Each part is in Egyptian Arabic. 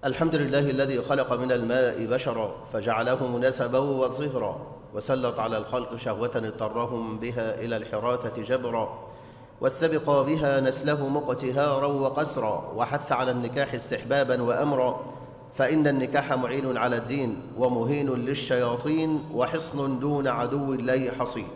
الحمد لله الذي خلق من الماء بشرا فجعله نسبا وصهرا وسلط على الخلق شهوة اضطرهم بها إلى الحراثة جبرا واستبق بها نسله مقتهارا وقسرا وحث على النكاح استحبابا وأمرا فإن النكاح معين على الدين ومهين للشياطين وحصن دون عدو الله حصين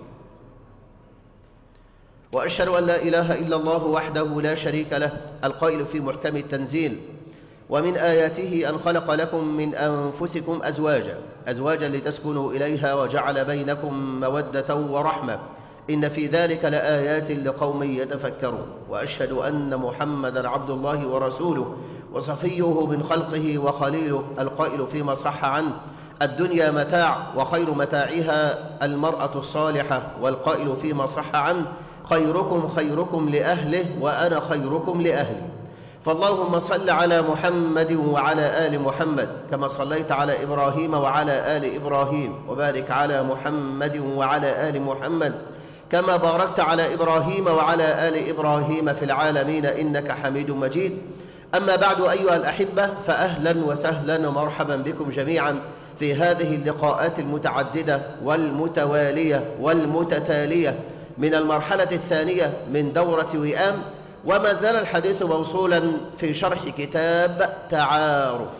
وأشهد أن لا إله إلا الله وحده لا شريك له القائل في محكم التنزيل ومن آياته أن خلق لكم من أنفسكم أزواجا أزواجا لتسكنوا إليها وجعل بينكم مودة ورحمة إن في ذلك لآيات لقوم يتفكرون وأشهد أن محمدا عبد الله ورسوله وصفيه من خلقه وخليله القائل فيما صح عنه الدنيا متاع وخير متاعها المرأة الصالحة والقائل فيما صح عنه خيركم خيركم لأهله وأنا خيركم لأهلي فاللهم صل على محمد وعلى آل محمد كما صليت على إبراهيم وعلى آل إبراهيم وبارك على محمد وعلى آل محمد كما باركت على إبراهيم وعلى آل إبراهيم في العالمين إنك حميد مجيد أما بعد أيها الأحبة فأهلا وسهلا ومرحبا بكم جميعا في هذه اللقاءات المتعددة والمتوالية والمتتالية من المرحلة الثانية من دورة وئام وما زال الحديث موصولا في شرح كتاب تعارف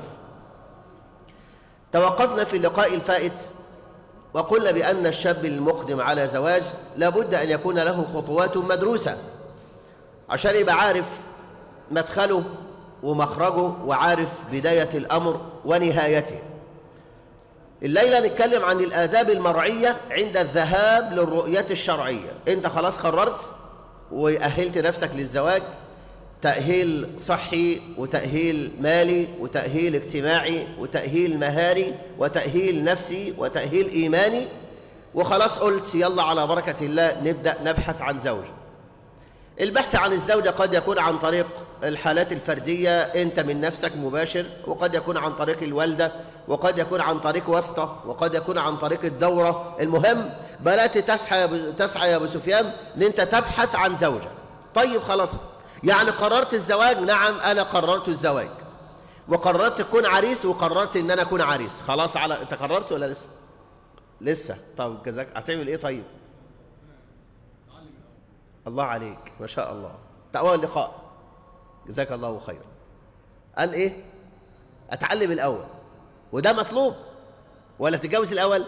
توقفنا في اللقاء الفائت وقلنا بأن الشاب المقدم على زواج لابد أن يكون له خطوات مدروسة عشان يبقى عارف مدخله ومخرجه وعارف بداية الأمر ونهايته الليلة نتكلم عن الآداب المرعية عند الذهاب للرؤية الشرعية انت خلاص قررت وأهلت نفسك للزواج تأهيل صحي وتأهيل مالي وتأهيل اجتماعي وتأهيل مهاري وتأهيل نفسي وتأهيل إيماني وخلاص قلت يلا على بركة الله نبدأ نبحث عن زوجة البحث عن الزوجة قد يكون عن طريق الحالات الفردية أنت من نفسك مباشر وقد يكون عن طريق الوالدة وقد يكون عن طريق واسطة وقد يكون عن طريق الدورة المهم بلات تسعى, تسعى يا أبو سفيان أن أنت تبحث عن زوجة طيب خلاص يعني قررت الزواج نعم أنا قررت الزواج وقررت تكون عريس وقررت أن أنا أكون عريس خلاص على أنت قررت ولا لسه لسه طب جزاك هتعمل إيه طيب الله عليك ما شاء الله تأوى اللقاء جزاك الله خيرا قال ايه اتعلم الاول وده مطلوب ولا تتجوز الاول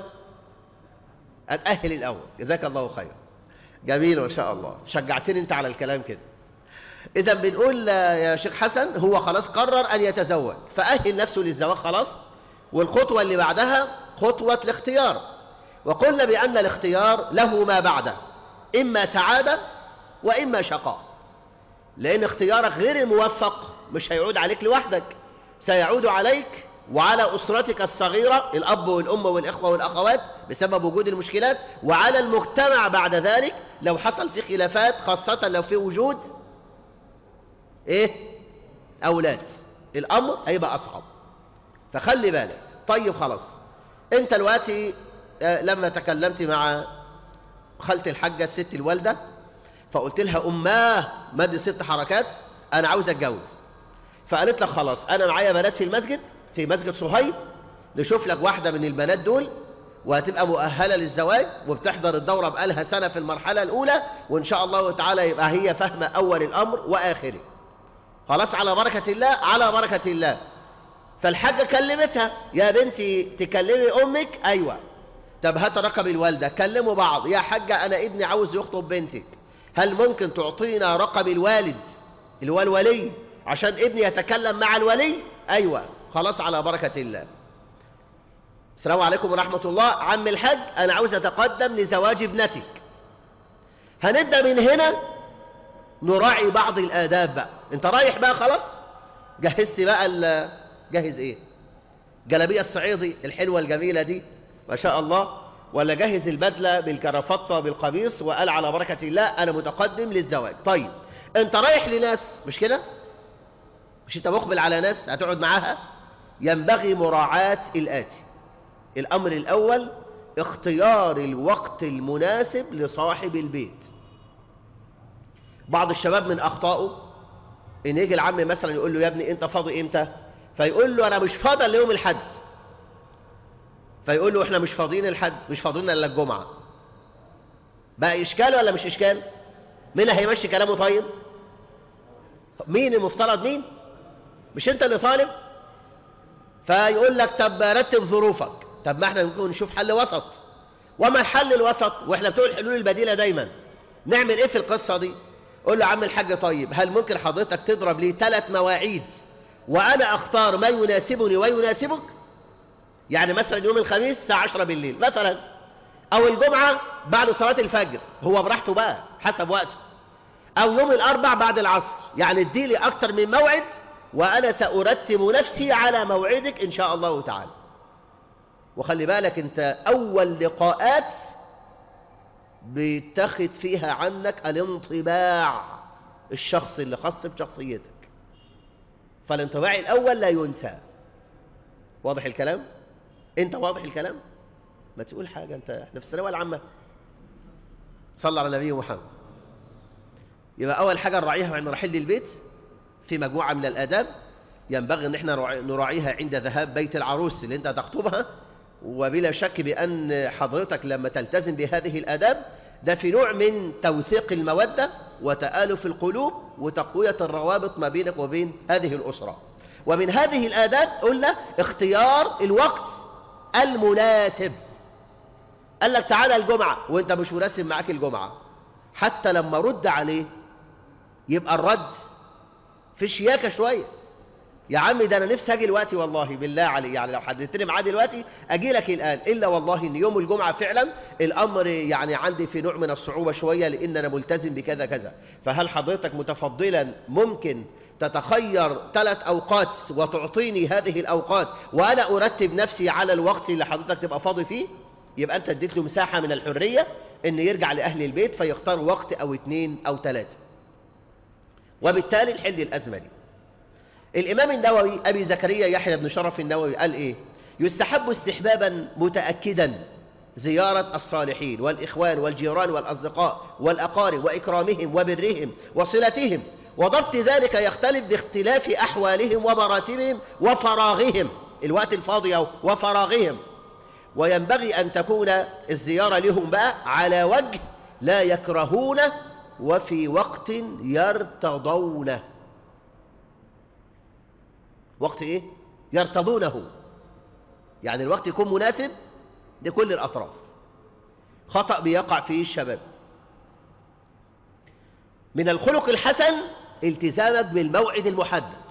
اتأهل الاول جزاك الله خيرا جميل ما شاء الله شجعتني انت على الكلام كده اذا بنقول يا شيخ حسن هو خلاص قرر ان يتزوج فأهل نفسه للزواج خلاص والخطوة اللي بعدها خطوة الاختيار وقلنا بأن الاختيار له ما بعده إما سعادة وإما شقاء لأن اختيارك غير الموفق مش هيعود عليك لوحدك سيعود عليك وعلى أسرتك الصغيرة الأب والأم والإخوة والأخوات بسبب وجود المشكلات وعلى المجتمع بعد ذلك لو حصل في خلافات خاصة لو في وجود إيه أولاد الأمر هيبقى أصعب فخلي بالك طيب خلاص أنت دلوقتي لما تكلمت مع خالتي الحاجة الست الوالدة فقلت لها أماه مد ست حركات أنا عاوز أتجوز فقالت لك خلاص أنا معايا بنات في المسجد في مسجد صهيب نشوف لك واحدة من البنات دول وهتبقى مؤهلة للزواج وبتحضر الدورة بقالها سنة في المرحلة الأولى وإن شاء الله تعالى يبقى هي فاهمة أول الأمر وآخره خلاص على بركة الله على بركة الله فالحاجة كلمتها يا بنتي تكلمي أمك أيوة طب هات رقم الوالدة كلموا بعض يا حاجة أنا ابني عاوز يخطب بنتك هل ممكن تعطينا رقم الوالد اللي هو الولي عشان ابني يتكلم مع الولي أيوة خلاص على بركة الله السلام عليكم ورحمة الله عم الحاج أنا عاوز أتقدم لزواج ابنتك هنبدأ من هنا نراعي بعض الآداب بقى انت رايح بقى خلاص جهزت بقى جهز ايه جلابية الصعيدي الحلوة الجميلة دي ما شاء الله ولا جهز البدلة بالكرافطة بالقميص وقال على بركة الله أنا متقدم للزواج طيب انت رايح لناس مش كده مش انت مقبل على ناس هتقعد معاها ينبغي مراعاة الآتي الأمر الأول اختيار الوقت المناسب لصاحب البيت بعض الشباب من أخطائه إن يجي العم مثلا يقول له يا ابني أنت فاضي إمتى فيقول له انا مش فاضي ليوم الحد فيقول له احنا مش فاضيين الحد مش فاضيين الا الجمعه بقى اشكال ولا مش اشكال مين اللي هيمشي كلامه طيب مين المفترض مين مش انت اللي طالب فيقول لك طب رتب ظروفك طب ما احنا ممكن نشوف حل وسط وما الحل الوسط واحنا بتوع الحلول البديله دايما نعمل ايه في القصه دي قول له عم الحاج طيب هل ممكن حضرتك تضرب لي ثلاث مواعيد وانا اختار ما يناسبني ويناسبك يعني مثلا يوم الخميس الساعه 10 بالليل مثلا او الجمعه بعد صلاه الفجر هو براحته بقى حسب وقته او يوم الاربع بعد العصر يعني اديلي اكتر من موعد وانا سارتب نفسي على موعدك ان شاء الله تعالى وخلي بالك انت اول لقاءات بيتخذ فيها عنك الانطباع الشخصي اللي خاص بشخصيتك فالانطباع الاول لا ينسى واضح الكلام انت واضح الكلام ما تقول حاجه انت احنا في الثانويه العامه صلى على النبي محمد يبقى اول حاجه نراعيها عند رحيل البيت في مجموعه من الاداب ينبغي ان احنا نراعيها عند ذهاب بيت العروس اللي انت تخطبها وبلا شك بأن حضرتك لما تلتزم بهذه الآداب ده في نوع من توثيق المودة وتآلف القلوب وتقوية الروابط ما بينك وبين هذه الأسرة ومن هذه الآداب قلنا اختيار الوقت المناسب قال لك تعالى الجمعة وانت مش مناسب معاك الجمعة حتى لما رد عليه يبقى الرد في شياكة شوية يا عم ده انا نفسي اجي دلوقتي والله بالله علي يعني لو حددتني معاه دلوقتي اجي لك الان الا والله ان يوم الجمعه فعلا الامر يعني عندي في نوع من الصعوبه شويه لان انا ملتزم بكذا كذا فهل حضرتك متفضلا ممكن تتخير ثلاث اوقات وتعطيني هذه الاوقات وانا ارتب نفسي على الوقت اللي حضرتك تبقى فاضي فيه يبقى انت اديت له مساحه من الحريه ان يرجع لاهل البيت فيختار وقت او اثنين او ثلاثه وبالتالي نحل الازمه دي الإمام النووي أبي زكريا يحيى بن شرف النووي قال إيه يستحب استحبابا متأكدا زيارة الصالحين والإخوان والجيران والأصدقاء والأقارب وإكرامهم وبرهم وصلتهم وضبط ذلك يختلف باختلاف أحوالهم ومراتبهم وفراغهم الوقت الفاضي وفراغهم وينبغي أن تكون الزيارة لهم بقى على وجه لا يكرهونه وفي وقت يرتضونه وقت ايه يرتضونه يعني الوقت يكون مناسب لكل الاطراف خطأ بيقع فيه الشباب من الخلق الحسن التزامك بالموعد المحدد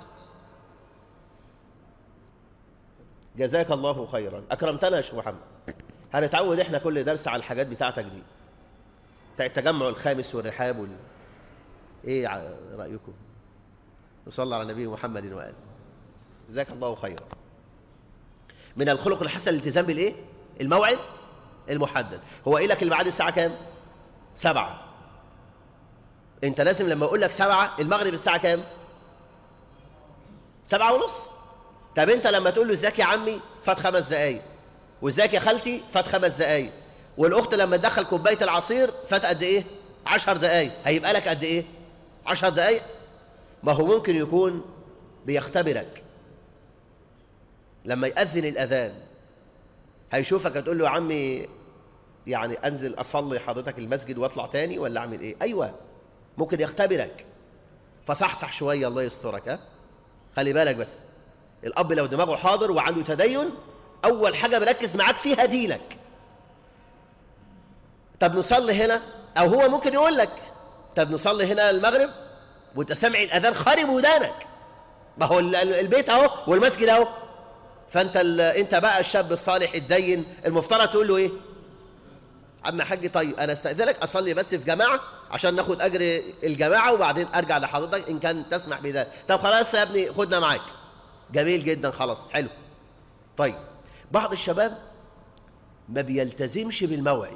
جزاك الله خيرا اكرمتنا يا شيخ محمد هنتعود احنا كل درس على الحاجات بتاعتك دي بتاع التجمع الخامس والرحاب وال... ايه رايكم نصلي على النبي محمد واله جزاك الله خيرا من الخلق الحسن الالتزام بالايه الموعد المحدد هو قايل لك الميعاد الساعه كام سبعة انت لازم لما اقول لك سبعة المغرب الساعه كام سبعة ونص طب انت لما تقول له ازيك يا عمي فات خمس دقايق وازيك يا خالتي فات خمس دقايق والاخت لما تدخل كوبايه العصير فات قد ايه عشر دقايق هيبقى لك قد ايه عشر دقايق ما هو ممكن يكون بيختبرك لما يأذن الأذان هيشوفك هتقول له يا عمي يعني أنزل أصلي حضرتك المسجد وأطلع تاني ولا أعمل إيه أيوة ممكن يختبرك فصحصح شوية الله يسترك ها خلي بالك بس الأب لو دماغه حاضر وعنده تدين أول حاجة مركز معاك فيها دينك طب نصلي هنا أو هو ممكن يقول لك طب نصلي هنا المغرب وانت سامع الأذان خارب ودانك ما هو البيت أهو والمسجد أهو فانت انت بقى الشاب الصالح الدين المفترض تقول له ايه عم حاج طيب انا استاذنك اصلي بس في جماعه عشان ناخد اجر الجماعه وبعدين ارجع لحضرتك ان كان تسمح بذلك طب خلاص يا ابني خدنا معاك جميل جدا خلاص حلو طيب بعض الشباب ما بيلتزمش بالموعد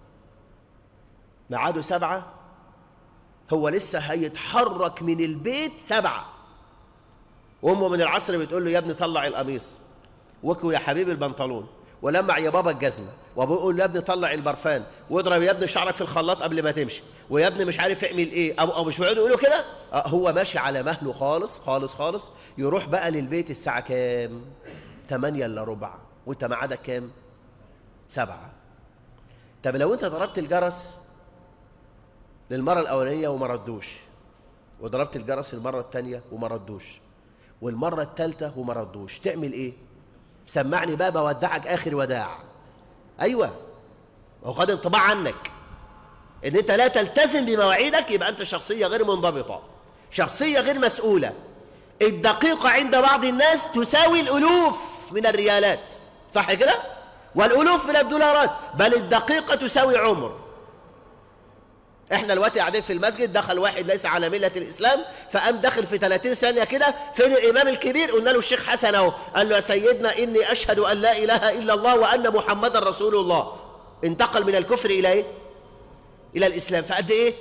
ميعاده سبعة هو لسه هيتحرك من البيت سبعة وامه من العصر بتقول له يا ابني طلع القميص وكو يا حبيبي البنطلون ولمع يا بابا الجزمة وابوه يقول له يا ابني طلع البرفان واضرب يا ابني شعرك في الخلاط قبل ما تمشي ويا ابني مش عارف اعمل ايه ابو او مش بيقعدوا يقولوا كده آه هو ماشي على مهله خالص خالص خالص يروح بقى للبيت الساعة كام 8 الا ربع وانت ميعادك كام سبعة طب لو انت ضربت الجرس للمرة الأولانية وما ردوش وضربت الجرس المرة الثانية وما ردوش والمرة الثالثة وما ردوش تعمل ايه سمعني بقى بودعك آخر وداع أيوة هو خد انطباع عنك ان انت لا تلتزم بمواعيدك يبقى انت شخصية غير منضبطة شخصية غير مسؤولة الدقيقة عند بعض الناس تساوي الألوف من الريالات صح كده والألوف من الدولارات بل الدقيقة تساوي عمر احنا دلوقتي قاعدين في المسجد دخل واحد ليس على ملة الإسلام فقام داخل في 30 ثانية كده فين الإمام الكبير قلنا له الشيخ حسن اهو قال له يا سيدنا إني أشهد أن لا إله إلا الله وأن محمدا رسول الله انتقل من الكفر إلى إيه؟ إلى الإسلام فقد إيه؟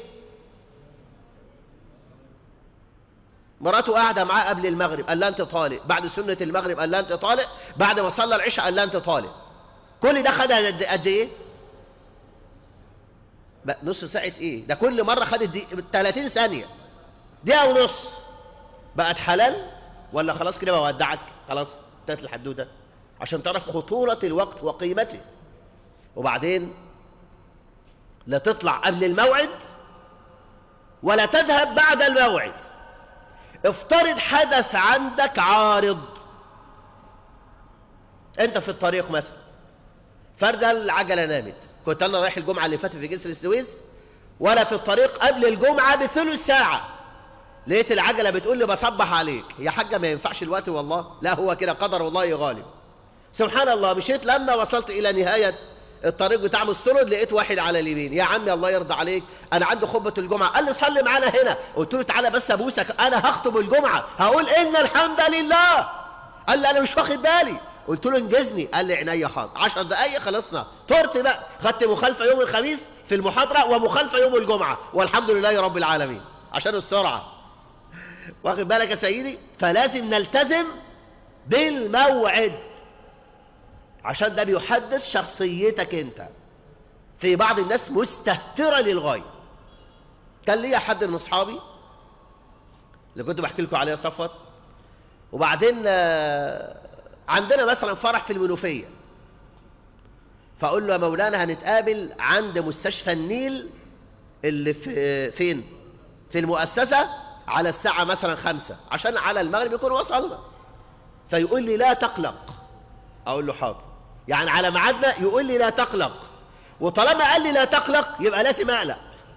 مراته قاعدة معاه قبل المغرب قال لها أنت طالق بعد سنة المغرب قال لها أنت طالق بعد ما صلى العشاء قال لها أنت طالق كل ده خدها قد قد إيه؟ بقى نص ساعة إيه؟ ده كل مرة خدت دي 30 ثانية دقيقة ونص بقت حلال ولا خلاص كده بودعك خلاص انتهت الحدوتة عشان تعرف خطورة الوقت وقيمته وبعدين لا تطلع قبل الموعد ولا تذهب بعد الموعد افترض حدث عندك عارض انت في الطريق مثلا فردا العجلة نامت كنت انا رايح الجمعة اللي فاتت في جسر السويس وانا في الطريق قبل الجمعة بثلث ساعة لقيت العجلة بتقول لي بصبح عليك يا حاجة ما ينفعش الوقت والله لا هو كده قدر والله غالب سبحان الله مشيت لما وصلت الى نهاية الطريق بتاع مسترد لقيت واحد على اليمين يا عمي الله يرضى عليك انا عندي خطبه الجمعه قال لي صلي معانا هنا قلت له تعالى بس ابوسك انا هخطب الجمعه هقول ان الحمد لله قال لي انا مش واخد بالي قلت له انجزني قال لي عينيا حاضر 10 دقايق خلصنا طرت بقى خدت مخالفه يوم الخميس في المحاضره ومخالفه يوم الجمعه والحمد لله رب العالمين عشان السرعه واخد بالك يا سيدي فلازم نلتزم بالموعد عشان ده بيحدد شخصيتك انت في بعض الناس مستهترة للغاية كان ليا حد من اصحابي اللي كنت بحكي لكم عليه صفوت وبعدين عندنا مثلا فرح في المنوفية فاقول له يا مولانا هنتقابل عند مستشفى النيل اللي في فين في المؤسسة على الساعة مثلا خمسة عشان على المغرب يكون وصلنا فيقول لي لا تقلق اقول له حاضر يعني على ميعادنا يقول لي لا تقلق وطالما قال لي لا تقلق يبقى لازم اقلق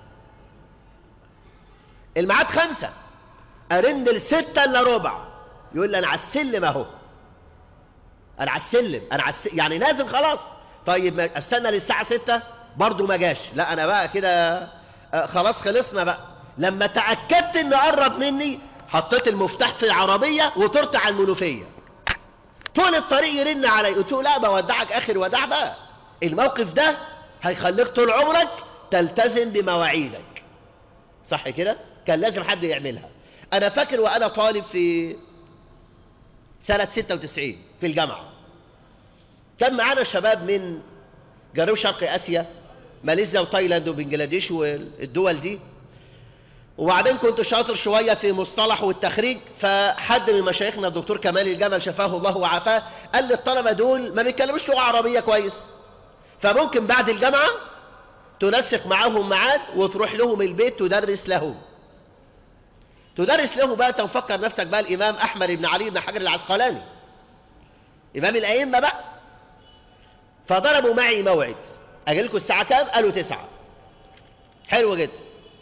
الميعاد خمسة ارن الستة الا ربع يقول لي انا على السلم اهو انا على السلم انا على السلم. يعني نازل خلاص طيب استنى للساعة ستة برضو ما جاش لا انا بقى كده خلاص خلصنا بقى لما تأكدت انه قرب مني حطيت المفتاح في العربية وطرت على المنوفية طول الطريق يرن علي قلت له لا بودعك اخر وداع بقى الموقف ده هيخليك طول عمرك تلتزم بمواعيدك صح كده كان لازم حد يعملها انا فاكر وانا طالب في سنة 96 في الجامعة كان معانا شباب من جنوب شرق اسيا ماليزيا وتايلاند وبنجلاديش والدول دي وبعدين كنت شاطر شوية في مصطلح والتخريج فحد من مشايخنا الدكتور كمال الجمل شفاه الله وعافاه قال لي الطلبة دول ما بيتكلموش لغة عربية كويس فممكن بعد الجامعة تنسق معاهم ميعاد وتروح لهم البيت تدرس لهم تدرس لهم بقى تفكر نفسك بقى الإمام أحمد بن علي بن حجر العسقلاني إمام الأئمة بقى فضربوا معي موعد أجي لكم الساعة كام؟ قالوا تسعة حلو جدا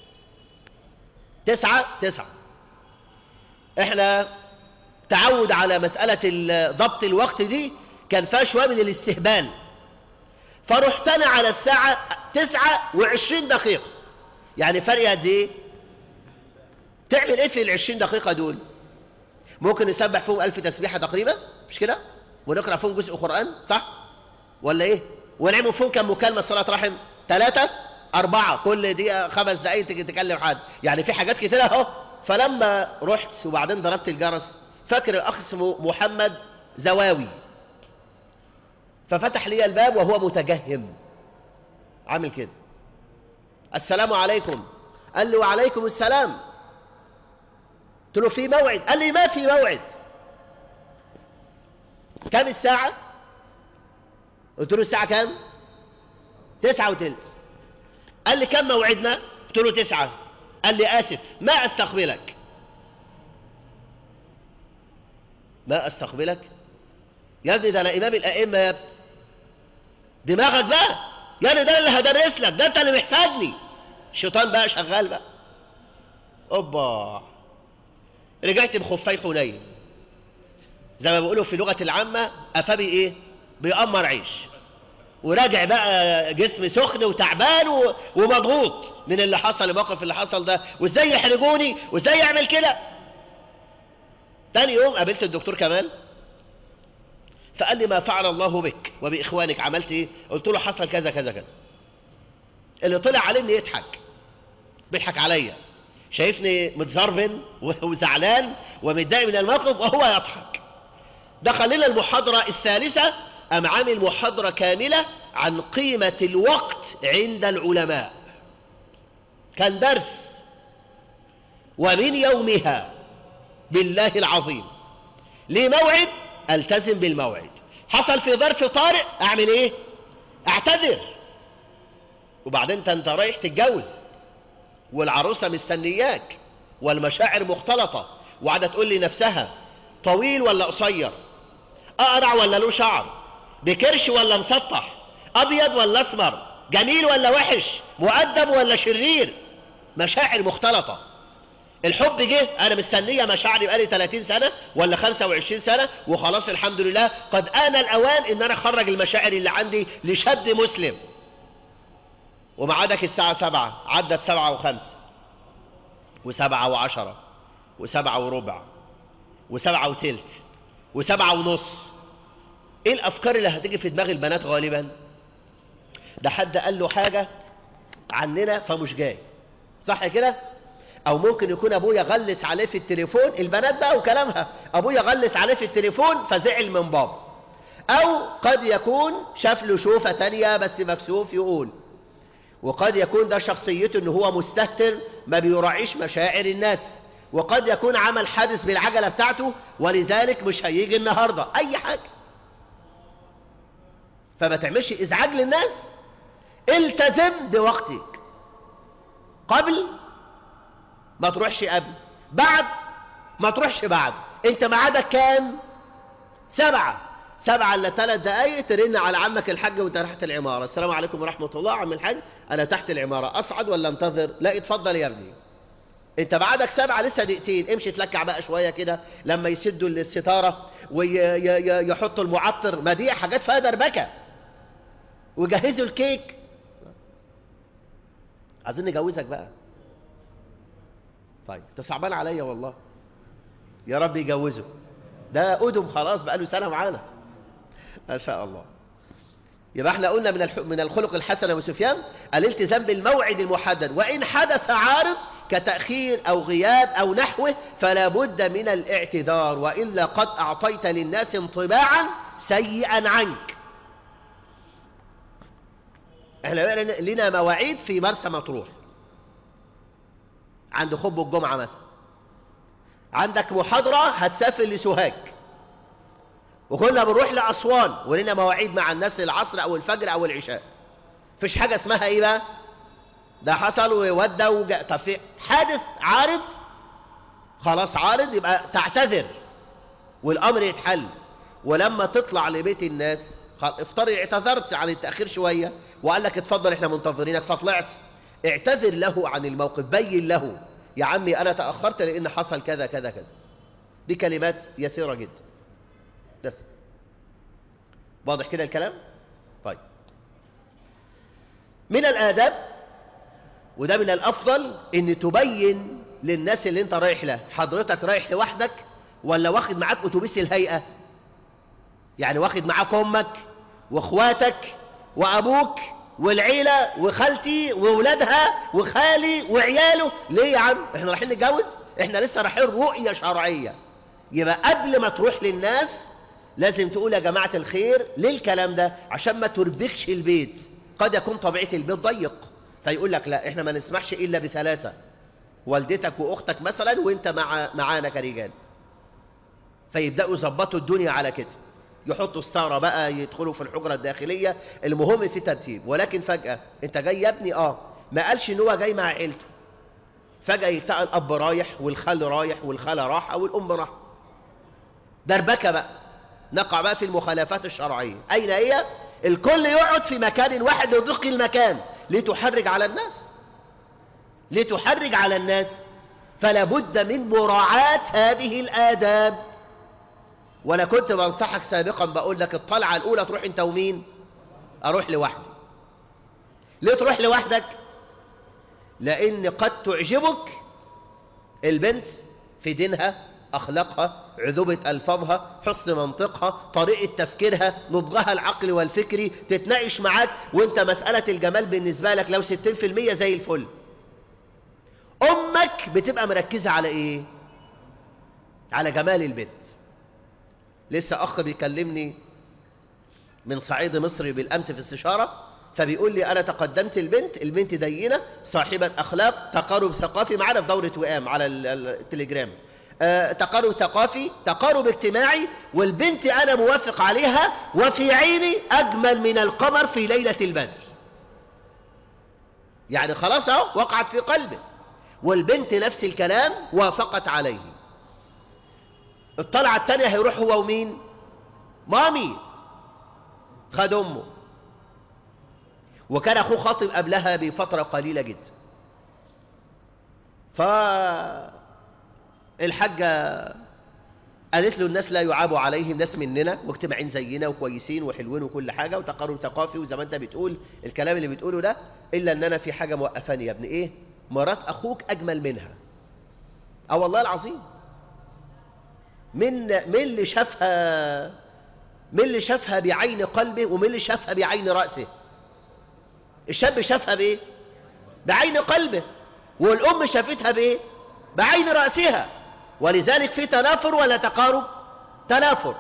تسعة تسعة احنا تعود على مسألة ضبط الوقت دي كان فيها شوية من الاستهبال فرحت انا على الساعة تسعة وعشرين دقيقة يعني فرق قد ايه تعمل ايه في العشرين دقيقة دول ممكن نسبح فيهم ألف تسبيحة تقريبا مش كده ونقرأ فيهم جزء قرآن صح ولا ايه ونعمل فيهم كم مكالمة صلاة رحم ثلاثة أربعة كل دقيقة خمس دقايق تكلم حد يعني في حاجات كتيرة اهو فلما رحت وبعدين ضربت الجرس فاكر الأخ اسمه محمد زواوي ففتح لي الباب وهو متجهم عامل كده السلام عليكم قال لي وعليكم السلام قلت له في موعد قال لي ما في موعد كم الساعة قلت له الساعة كم تسعة وتلت قال لي كم موعدنا قلت له تسعة قال لي آسف ما أستقبلك ما أستقبلك يا ابني ده أنا إمام الأئمة يا ابني دماغك بقى يا ابني ده اللي هدرس لك ده أنت اللي محتاجني الشيطان بقى شغال بقى أوبا رجعت بخفي حنين زي ما بيقولوا في لغة العامة أفبي إيه بيأمر عيش وراجع بقى جسم سخن وتعبان و... ومضغوط من اللي حصل الموقف اللي حصل ده وازاي يحرجوني وازاي يعمل كده تاني يوم قابلت الدكتور كمال فقال لي ما فعل الله بك وبإخوانك عملت ايه قلت له حصل كذا كذا كذا اللي طلع عليه انه يضحك بيضحك عليا شايفني متزربن وزعلان ومتضايق من الموقف وهو يضحك دخل لنا المحاضرة الثالثة أم عامل محاضرة كاملة عن قيمة الوقت عند العلماء كان درس ومن يومها بالله العظيم ليه موعد التزم بالموعد حصل في ظرف طارئ اعمل ايه اعتذر وبعدين انت انت رايح تتجوز والعروسة مستنياك والمشاعر مختلطة وقاعدة تقول لي نفسها طويل ولا قصير اقرع ولا له شعر بكرش ولا مسطح ابيض ولا اسمر جميل ولا وحش مؤدب ولا شرير مشاعر مختلطة الحب جه انا مستنية مشاعري بقالي 30 سنة ولا 25 سنة وخلاص الحمد لله قد آن الاوان ان انا اخرج المشاعر اللي عندي لشاب مسلم ومعادك الساعة سبعة عدت سبعة وخمسة وسبعة وعشرة وسبعة وربع وسبعة وثلث وسبعة ونص ايه الافكار اللي هتيجي في دماغ البنات غالبا ده حد قال له حاجة عننا فمش جاي صح كده او ممكن يكون ابويا غلس عليه في التليفون البنات بقى وكلامها ابويا غلس عليه في التليفون فزعل من بابا او قد يكون شاف له شوفة تانية بس مكسوف يقول وقد يكون ده شخصيته ان هو مستهتر ما بيراعيش مشاعر الناس وقد يكون عمل حادث بالعجلة بتاعته ولذلك مش هيجي النهاردة اي حاجة فما تعملش ازعاج للناس التزم بوقتك قبل ما تروحش قبل بعد ما تروحش بعد انت ميعادك كام سبعة سبعة الا ثلاث دقايق ترن على عمك الحاج وانت تحت العمارة السلام عليكم ورحمة الله عم الحاج انا تحت العمارة اصعد ولا انتظر لا اتفضل يا ابني انت بعدك سبعة لسه دقيقتين امشي تلكع بقى شوية كده لما يسدوا الستارة ويحطوا المعطر ما دي حاجات فيها دربكة وجهزوا الكيك عايزين نجوزك بقى طيب انت صعبان عليا والله يا رب يجوزه ده أدم خلاص بقى له سنة معانا ما شاء الله يبقى احنا قلنا من من الخلق الحسن ابو سفيان الالتزام بالموعد المحدد وان حدث عارض كتأخير او غياب او نحوه فلا بد من الاعتذار والا قد اعطيت للناس انطباعا سيئا عنك احنا لنا مواعيد في مرسى مطروح عند خب الجمعة مثلا عندك محاضرة هتسافر لسوهاج وكنا بنروح لأسوان ولنا مواعيد مع الناس للعصر أو الفجر أو العشاء فيش حاجة اسمها إيه بقى ده حصل وودى وجاء طب في حادث عارض خلاص عارض يبقى تعتذر والأمر يتحل ولما تطلع لبيت الناس افترض اعتذرت عن التأخير شوية وقال لك اتفضل احنا منتظرينك فطلعت اعتذر له عن الموقف بين له يا عمي أنا تأخرت لأن حصل كذا كذا كذا دي كلمات يسيرة جدا بس واضح كده الكلام طيب من الآداب وده من الأفضل ان تبين للناس اللي انت رايح له حضرتك رايح لوحدك ولا واخد معاك اتوبيس الهيئة يعني واخد معاك امك واخواتك وابوك والعيلة وخالتي وولادها وخالي وعياله ليه يا عم احنا رايحين نتجوز احنا لسه رايحين رؤية شرعية يبقى قبل ما تروح للناس لازم تقول يا جماعة الخير ليه الكلام ده عشان ما تربكش البيت قد يكون طبيعة البيت ضيق فيقول لك لا احنا ما نسمحش إلا بثلاثة والدتك وأختك مثلا وانت مع معانا كرجال فيبدأوا يظبطوا الدنيا على كده يحطوا ستارة بقى يدخلوا في الحجرة الداخلية المهم في ترتيب ولكن فجأة انت جاي يا ابني اه ما قالش ان هو جاي مع عيلته فجأة يلتقى الأب رايح والخال رايح والخالة راحة والأم راحة دربكة بقى نقع بقى في المخالفات الشرعية أين هي؟ الكل يقعد في مكان واحد لضيق المكان لتحرج على الناس لتحرج على الناس فلا بد من مراعاة هذه الآداب وأنا كنت بنصحك سابقا بقول لك الطلعة الأولى تروح أنت ومين أروح لوحدي ليه تروح لوحدك لأن قد تعجبك البنت في دينها أخلاقها عذوبة ألفاظها حسن منطقها طريقة تفكيرها نضجها العقل والفكري تتناقش معاك وانت مسألة الجمال بالنسبة لك لو 60% زي الفل أمك بتبقى مركزة على إيه على جمال البنت لسه أخ بيكلمني من صعيد مصر بالأمس في استشارة فبيقول لي أنا تقدمت البنت البنت دينة صاحبة أخلاق تقارب ثقافي معانا في دورة وئام على التليجرام آه تقارب ثقافي تقارب اجتماعي والبنت أنا موافق عليها وفي عيني أجمل من القمر في ليلة البدر يعني خلاص اهو وقعت في قلبه والبنت نفس الكلام وافقت عليه الطلعة التانية هيروح هو ومين مامي خد أمه وكان أخوه خاطب قبلها بفترة قليلة جدا فالحاجة قالت له الناس لا يعاب عليهم ناس مننا مجتمعين زينا وكويسين وحلوين وكل حاجة وتقارب ثقافي وزي ما انت بتقول الكلام اللي بتقوله ده إلا أن أنا في حاجة موقفاني يا ابن إيه مرات أخوك أجمل منها أه والله العظيم من من اللي شافها من اللي شافها بعين قلبه ومن اللي شافها بعين رأسه الشاب شافها بايه بعين قلبه والأم شافتها بايه بعين رأسها ولذلك في تنافر ولا تقارب تنافر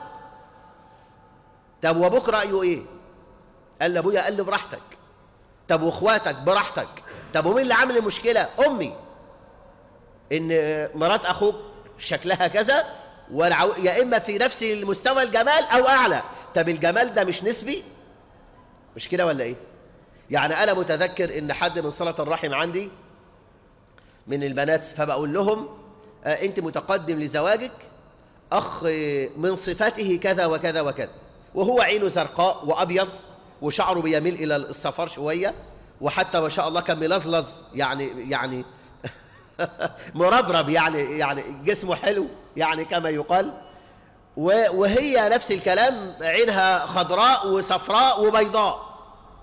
طب وابوك رأيه ايه قال لابويا قال لي براحتك طب واخواتك براحتك طب ومين اللي عامل المشكلة امي ان مرات اخوك شكلها كذا والعو... يا اما في نفس المستوى الجمال او اعلى طب الجمال ده مش نسبي مش كده ولا ايه يعني انا متذكر ان حد من صلة الرحم عندي من البنات فبقول لهم آه انت متقدم لزواجك اخ من صفاته كذا وكذا وكذا وهو عينه زرقاء وابيض وشعره بيميل الى الصفار شوية وحتى ما شاء الله كان ملظلظ يعني يعني مربرب يعني يعني جسمه حلو يعني كما يقال وهي نفس الكلام عينها خضراء وصفراء وبيضاء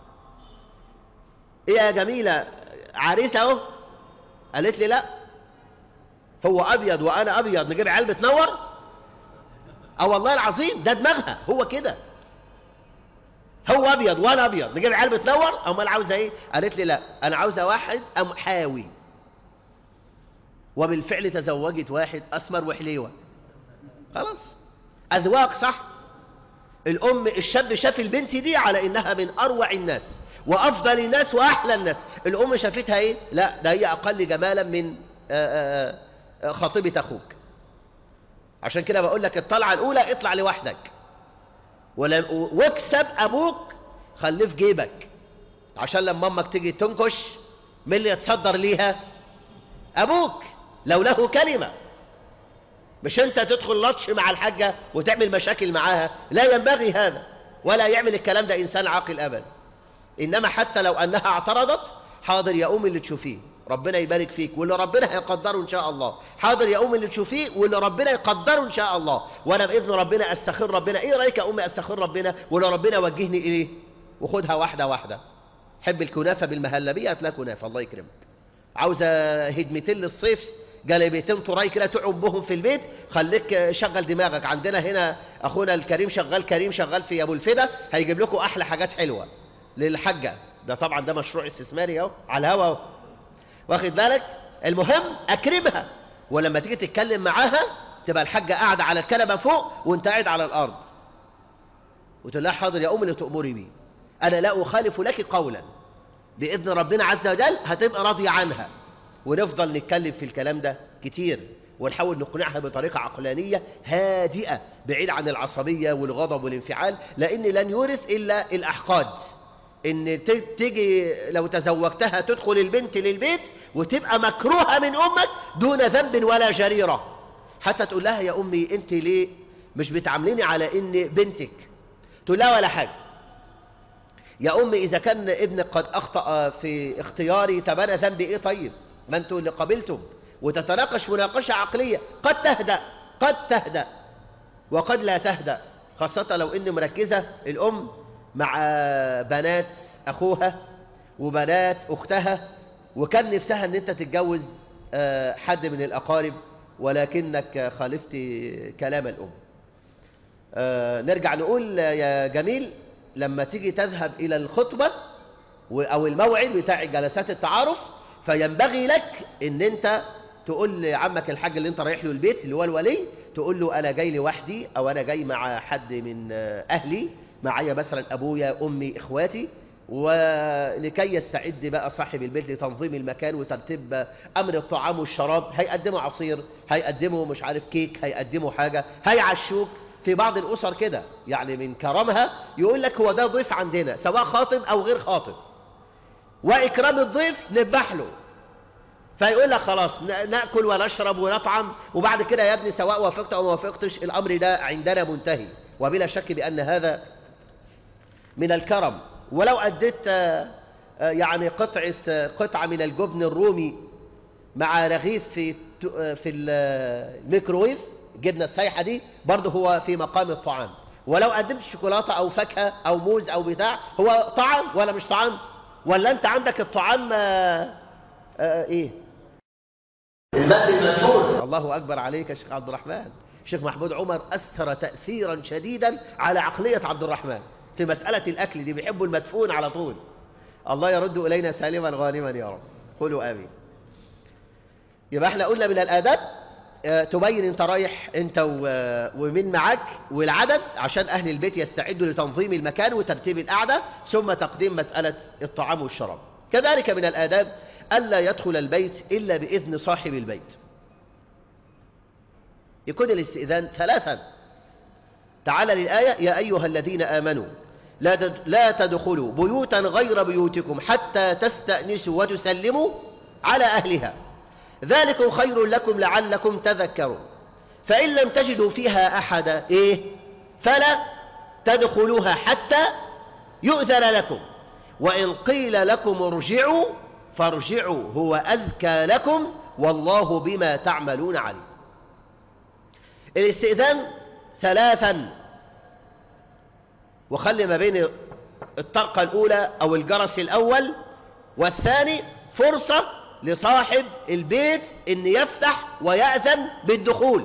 ايه يا جميلة عريسة اهو قالت لي لا هو ابيض وانا ابيض نجيب عيال بتنور اه والله العظيم ده دماغها هو كده هو ابيض وانا ابيض نجيب عيال بتنور امال عاوزه ايه قالت لي لا انا عاوزه واحد حاوي وبالفعل تزوجت واحد اسمر وحليوه خلاص اذواق صح الام الشاب شاف البنت دي على انها من اروع الناس وافضل الناس واحلى الناس الام شافتها ايه لا ده هي اقل جمالا من آآ آآ خطيبه اخوك عشان كده بقول لك الطلعه الاولى اطلع لوحدك واكسب ابوك خليه في جيبك عشان لما امك تيجي تنكش مين اللي يتصدر ليها ابوك لو له كلمه مش انت تدخل لطش مع الحاجه وتعمل مشاكل معاها لا ينبغي هذا ولا يعمل الكلام ده انسان عاقل ابدا انما حتى لو انها اعترضت حاضر يا ام اللي تشوفيه ربنا يبارك فيك واللي ربنا هيقدره ان شاء الله حاضر يا ام اللي تشوفيه واللي ربنا يقدره ان شاء الله وانا باذن ربنا استخير ربنا ايه رايك يا امي استخير ربنا ولو ربنا وجهني اليه وخدها واحده واحده حب الكنافه بالمهلبيه هات لها كنافه الله يكرمك عاوزه هدمتين للصيف جلبيتين طراي كده تعب بهم في البيت خليك شغل دماغك عندنا هنا اخونا الكريم شغال كريم شغال في ابو الفدا هيجيب لكم احلى حاجات حلوه للحجه ده طبعا ده مشروع استثماري اهو على الهوا اهو واخد بالك المهم اكرمها ولما تيجي تتكلم معاها تبقى الحاجه قاعده على الكنبه فوق وانت قاعد على الارض وتقول لها حاضر يا أم اللي تأمري بيه أنا لا أخالف لك قولا بإذن ربنا عز وجل هتبقى راضية عنها ونفضل نتكلم في الكلام ده كتير ونحاول نقنعها بطريقة عقلانية هادئة بعيد عن العصبية والغضب والانفعال لأن لن يورث إلا الأحقاد إن تيجي لو تزوجتها تدخل البنت للبيت وتبقى مكروهة من أمك دون ذنب ولا جريرة حتى تقول لها يا أمي أنت ليه مش بتعامليني على إن بنتك تقول لها ولا حاجة يا أمي إذا كان ابنك قد أخطأ في اختياري طب أنا ذنبي إيه طيب ما أنتوا اللي قبلتم وتتناقش مناقشة عقلية قد تهدأ قد تهدأ وقد لا تهدأ خاصة لو إن مركزة الأم مع بنات أخوها وبنات أختها وكان نفسها أن أنت تتجوز حد من الأقارب ولكنك خالفت كلام الأم نرجع نقول يا جميل لما تيجي تذهب إلى الخطبة أو الموعد بتاع جلسات التعارف فينبغي لك ان انت تقول لعمك الحاج اللي انت رايح له البيت اللي هو الولي تقول له انا جاي لوحدي او انا جاي مع حد من اهلي معايا مثلا ابويا امي اخواتي ولكي يستعد بقى صاحب البيت لتنظيم المكان وترتيب امر الطعام والشراب هيقدموا عصير هيقدموا مش عارف كيك هيقدموا حاجه هيعشوك في بعض الاسر كده يعني من كرمها يقول لك هو ده ضيف عندنا سواء خاطب او غير خاطب وإكرام الضيف نذبح له فيقول لك خلاص نأكل ونشرب ونطعم وبعد كده يا ابني سواء وافقت أو ما وافقتش الأمر ده عندنا منتهي وبلا شك بأن هذا من الكرم ولو أديت يعني قطعة قطعة من الجبن الرومي مع رغيف في في الميكروويف الجبنة السايحة دي برضه هو في مقام الطعام ولو قدمت شوكولاتة أو فاكهة أو موز أو بتاع هو طعام ولا مش طعام ولا انت عندك الطعام آآ آآ ايه المد المدفون الله اكبر عليك يا شيخ عبد الرحمن الشيخ محمود عمر اثر تاثيرا شديدا على عقليه عبد الرحمن في مساله الاكل دي بيحبوا المدفون على طول الله يرد الينا سالما غانما يا رب قولوا امين يبقى احنا قلنا من الاداب تبين انت رايح انت ومين معاك والعدد عشان اهل البيت يستعدوا لتنظيم المكان وترتيب القعده ثم تقديم مساله الطعام والشراب كذلك من الاداب الا يدخل البيت الا باذن صاحب البيت يكون الاستئذان ثلاثا تعالى للايه يا ايها الذين امنوا لا لا تدخلوا بيوتا غير بيوتكم حتى تستانسوا وتسلموا على اهلها ذلكم خير لكم لعلكم تذكرون فإن لم تجدوا فيها أحدا إيه فلا تدخلوها حتى يؤذن لكم وإن قيل لكم ارجعوا فارجعوا هو أذكى لكم والله بما تعملون عليم الاستئذان ثلاثا وخلي ما بين الطرقة الأولى أو الجرس الأول والثاني فرصة لصاحب البيت ان يفتح ويأذن بالدخول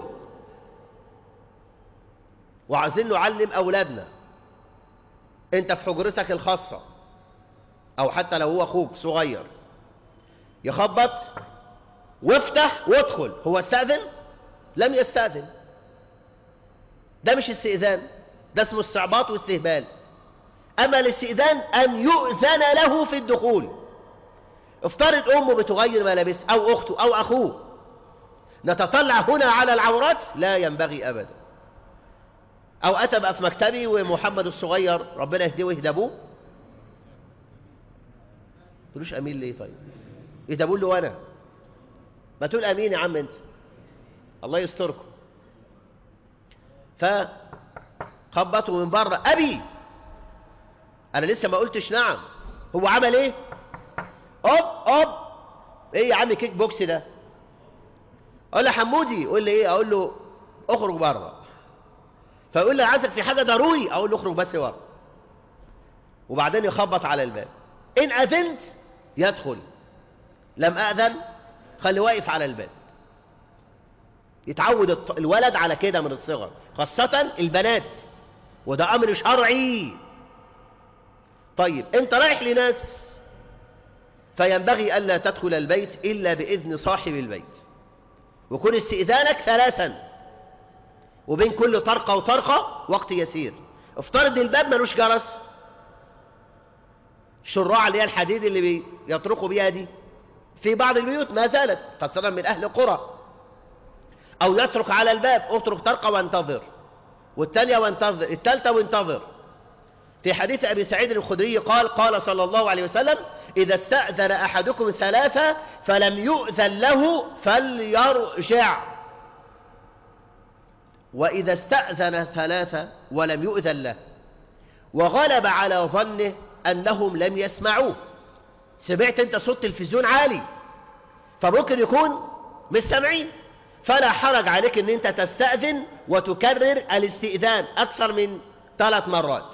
وعايزين نعلم اولادنا انت في حجرتك الخاصة او حتى لو هو اخوك صغير يخبط وافتح وادخل هو استأذن لم يستأذن ده مش استئذان ده اسمه استعباط واستهبال اما الاستئذان ان يؤذن له في الدخول افترض امه بتغير ملابس او اخته او اخوه نتطلع هنا على العورات لا ينبغي ابدا او اتى بقى في مكتبي ومحمد الصغير ربنا يهديه ويهدى ابوه تقولوش امين ليه طيب يهدى له وانا ما تقول امين يا عم انت الله يستركم فخبطوا من بره ابي انا لسه ما قلتش نعم هو عمل ايه اوب اوب ايه يا عم كيك بوكس ده اقول له حمودي يقول لي ايه اقول له اخرج بره فيقول لي عايزك في حاجه ضروري اقول له اخرج بس بره وبعدين يخبط على الباب ان اذنت يدخل لم اذن خلي واقف على الباب يتعود الولد على كده من الصغر خاصة البنات وده أمر شرعي طيب أنت رايح لناس فينبغي ألا تدخل البيت إلا بإذن صاحب البيت وكن استئذانك ثلاثا وبين كل طرقة وطرقة وقت يسير افترض الباب ملوش جرس الشراع اللي هي الحديد اللي بيطرقوا بيها دي في بعض البيوت ما زالت خاصة من أهل القرى أو يترك على الباب اترك طرقة وانتظر والثانية وانتظر الثالثة وانتظر في حديث أبي سعيد الخدري قال قال صلى الله عليه وسلم إذا استأذن أحدكم ثلاثة فلم يؤذن له فليرجع وإذا استأذن ثلاثة ولم يؤذن له وغلب على ظنه أنهم لم يسمعوه سمعت أنت صوت تلفزيون عالي فممكن يكون مش سامعين فلا حرج عليك أن أنت تستأذن وتكرر الاستئذان أكثر من ثلاث مرات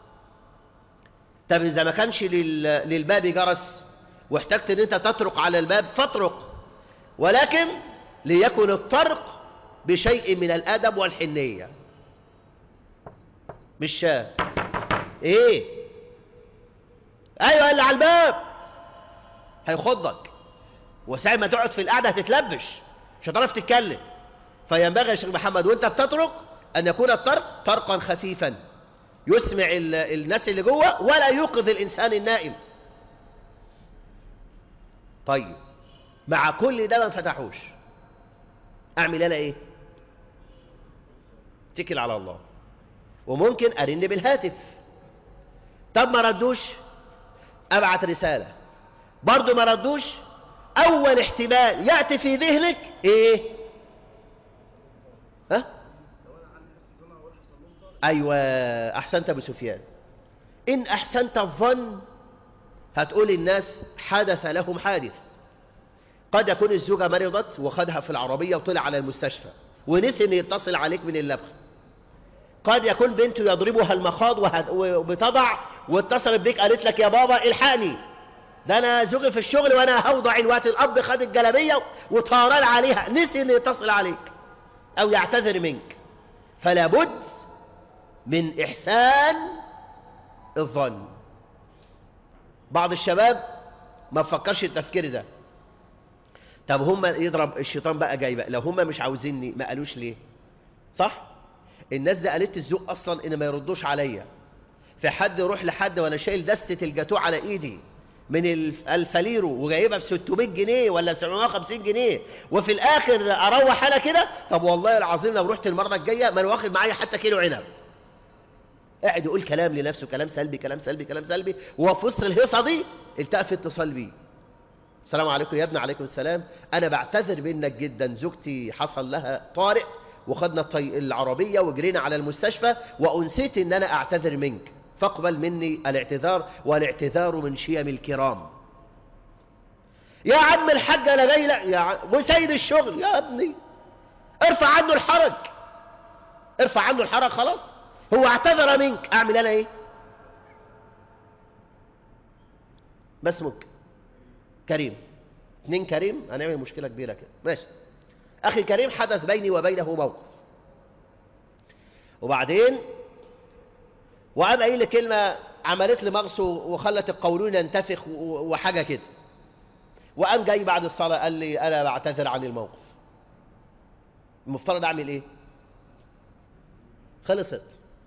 طب إذا ما كانش للباب جرس واحتجت أن أنت تطرق على الباب فاطرق ولكن ليكن الطرق بشيء من الأدب والحنية مش شاف ايه ايوه اللي على الباب هيخضك وساعة ما تقعد في القعدة هتتلبش مش هتعرف تتكلم فينبغي يا شيخ محمد وانت بتطرق ان يكون الطرق طرقا خفيفا يسمع الناس اللي جوه ولا يوقظ الانسان النائم طيب مع كل ده ما فتحوش اعمل انا ايه اتكل على الله وممكن ارن بالهاتف طب ما ردوش ابعت رسالة برضو ما ردوش اول احتمال يأتي في ذهنك ايه ها ايوه احسنت ابو سفيان ان احسنت الظن هتقول الناس حدث لهم حادث قد يكون الزوجة مرضت وخدها في العربية وطلع على المستشفى ونسي ان يتصل عليك من اللبخ قد يكون بنته يضربها المخاض وبتضع واتصلت بيك قالت لك يا بابا الحقني ده انا زوجي في الشغل وانا هوضع الوقت الاب خد الجلابيه وطارل عليها نسي ان يتصل عليك او يعتذر منك فلا بد من احسان الظن بعض الشباب ما فكرش التفكير ده طب هم يضرب الشيطان بقى جاي بقى لو هم مش عاوزيني ما قالوش ليه صح الناس دي قالت الذوق اصلا ان ما يردوش عليا في حد يروح لحد وانا شايل دستة الجاتوه على ايدي من الفاليرو وجايبها ب 600 جنيه ولا 750 جنيه وفي الاخر اروح انا كده طب والله العظيم لو رحت المره الجايه ما انا واخد معايا حتى كيلو عنب قاعد يقول كلام لنفسه كلام سلبي كلام سلبي كلام سلبي وفي وسط الهيصه دي التقى في اتصال بيه السلام عليكم يا ابني عليكم السلام انا بعتذر منك جدا زوجتي حصل لها طارئ وخدنا الطي... العربية وجرينا على المستشفى وأنسيت أن أنا أعتذر منك فاقبل مني الاعتذار والاعتذار من شيم الكرام يا عم الحاج أنا جاي لا يا عم وسيد الشغل يا ابني ارفع عنه الحرج ارفع عنه الحرج خلاص هو اعتذر منك أعمل أنا إيه ما اسمك كريم اتنين كريم هنعمل مشكلة كبيرة كده ماشي أخي كريم حدث بيني وبينه موقف وبعدين وقام قايل لي كلمة عملت لي مغص وخلت القولون ينتفخ وحاجة كده وقام جاي بعد الصلاة قال لي أنا بعتذر عن الموقف المفترض أعمل إيه خلصت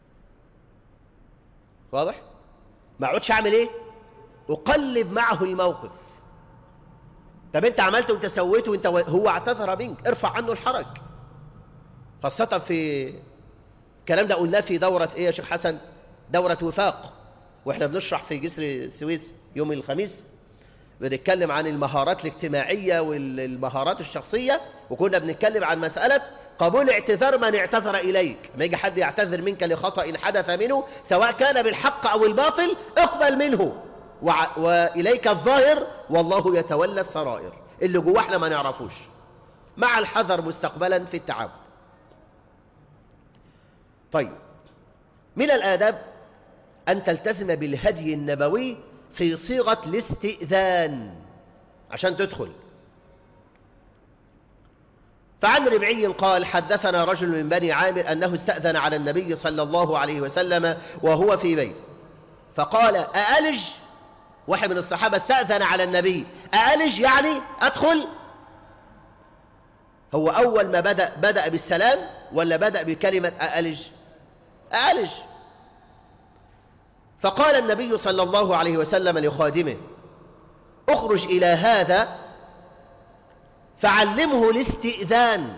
واضح ما اقعدش أعمل إيه أقلب معه الموقف طب انت عملت وانت سويت وانت هو اعتذر منك ارفع عنه الحرج خاصة في الكلام ده قلناه في دورة ايه يا شيخ حسن دورة وفاق واحنا بنشرح في جسر السويس يوم الخميس بنتكلم عن المهارات الاجتماعية والمهارات الشخصية وكنا بنتكلم عن مسألة قبول اعتذار من اعتذر إليك ما يجي حد يعتذر منك لخطأ حدث منه سواء كان بالحق أو الباطل اقبل منه وع... وإليك الظاهر والله يتولى السرائر اللي جوه احنا ما نعرفوش مع الحذر مستقبلا في التعامل طيب من الآداب أن تلتزم بالهدي النبوي في صيغة الاستئذان عشان تدخل فعن ربعي قال حدثنا رجل من بني عامر أنه استأذن على النبي صلى الله عليه وسلم وهو في بيت فقال أألج واحد من الصحابة استأذن على النبي أألج يعني أدخل هو أول ما بدأ بدأ بالسلام ولا بدأ بكلمة أألج أألج فقال النبي صلى الله عليه وسلم لخادمه اخرج إلى هذا فعلمه الاستئذان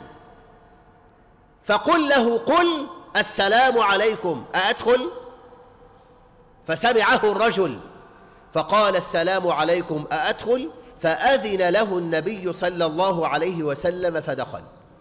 فقل له قل السلام عليكم أأدخل فسمعه الرجل فقال السلام عليكم أأدخل فأذن له النبي صلى الله عليه وسلم فدخل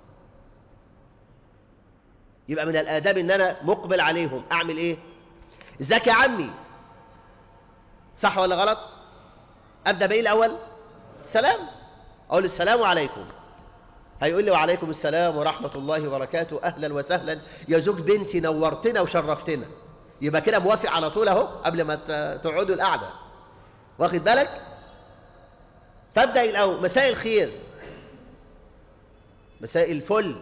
يبقى من الآداب إن أنا مقبل عليهم أعمل إيه ازيك يا عمي صح ولا غلط أبدأ بإيه الأول السلام أقول السلام عليكم هيقول لي وعليكم السلام ورحمة الله وبركاته أهلا وسهلا يا زوج بنتي نورتنا وشرفتنا يبقى كده موافق على طول أهو قبل ما تقعدوا القعدة واخد بالك فابدأ الأول مساء الخير مساء الفل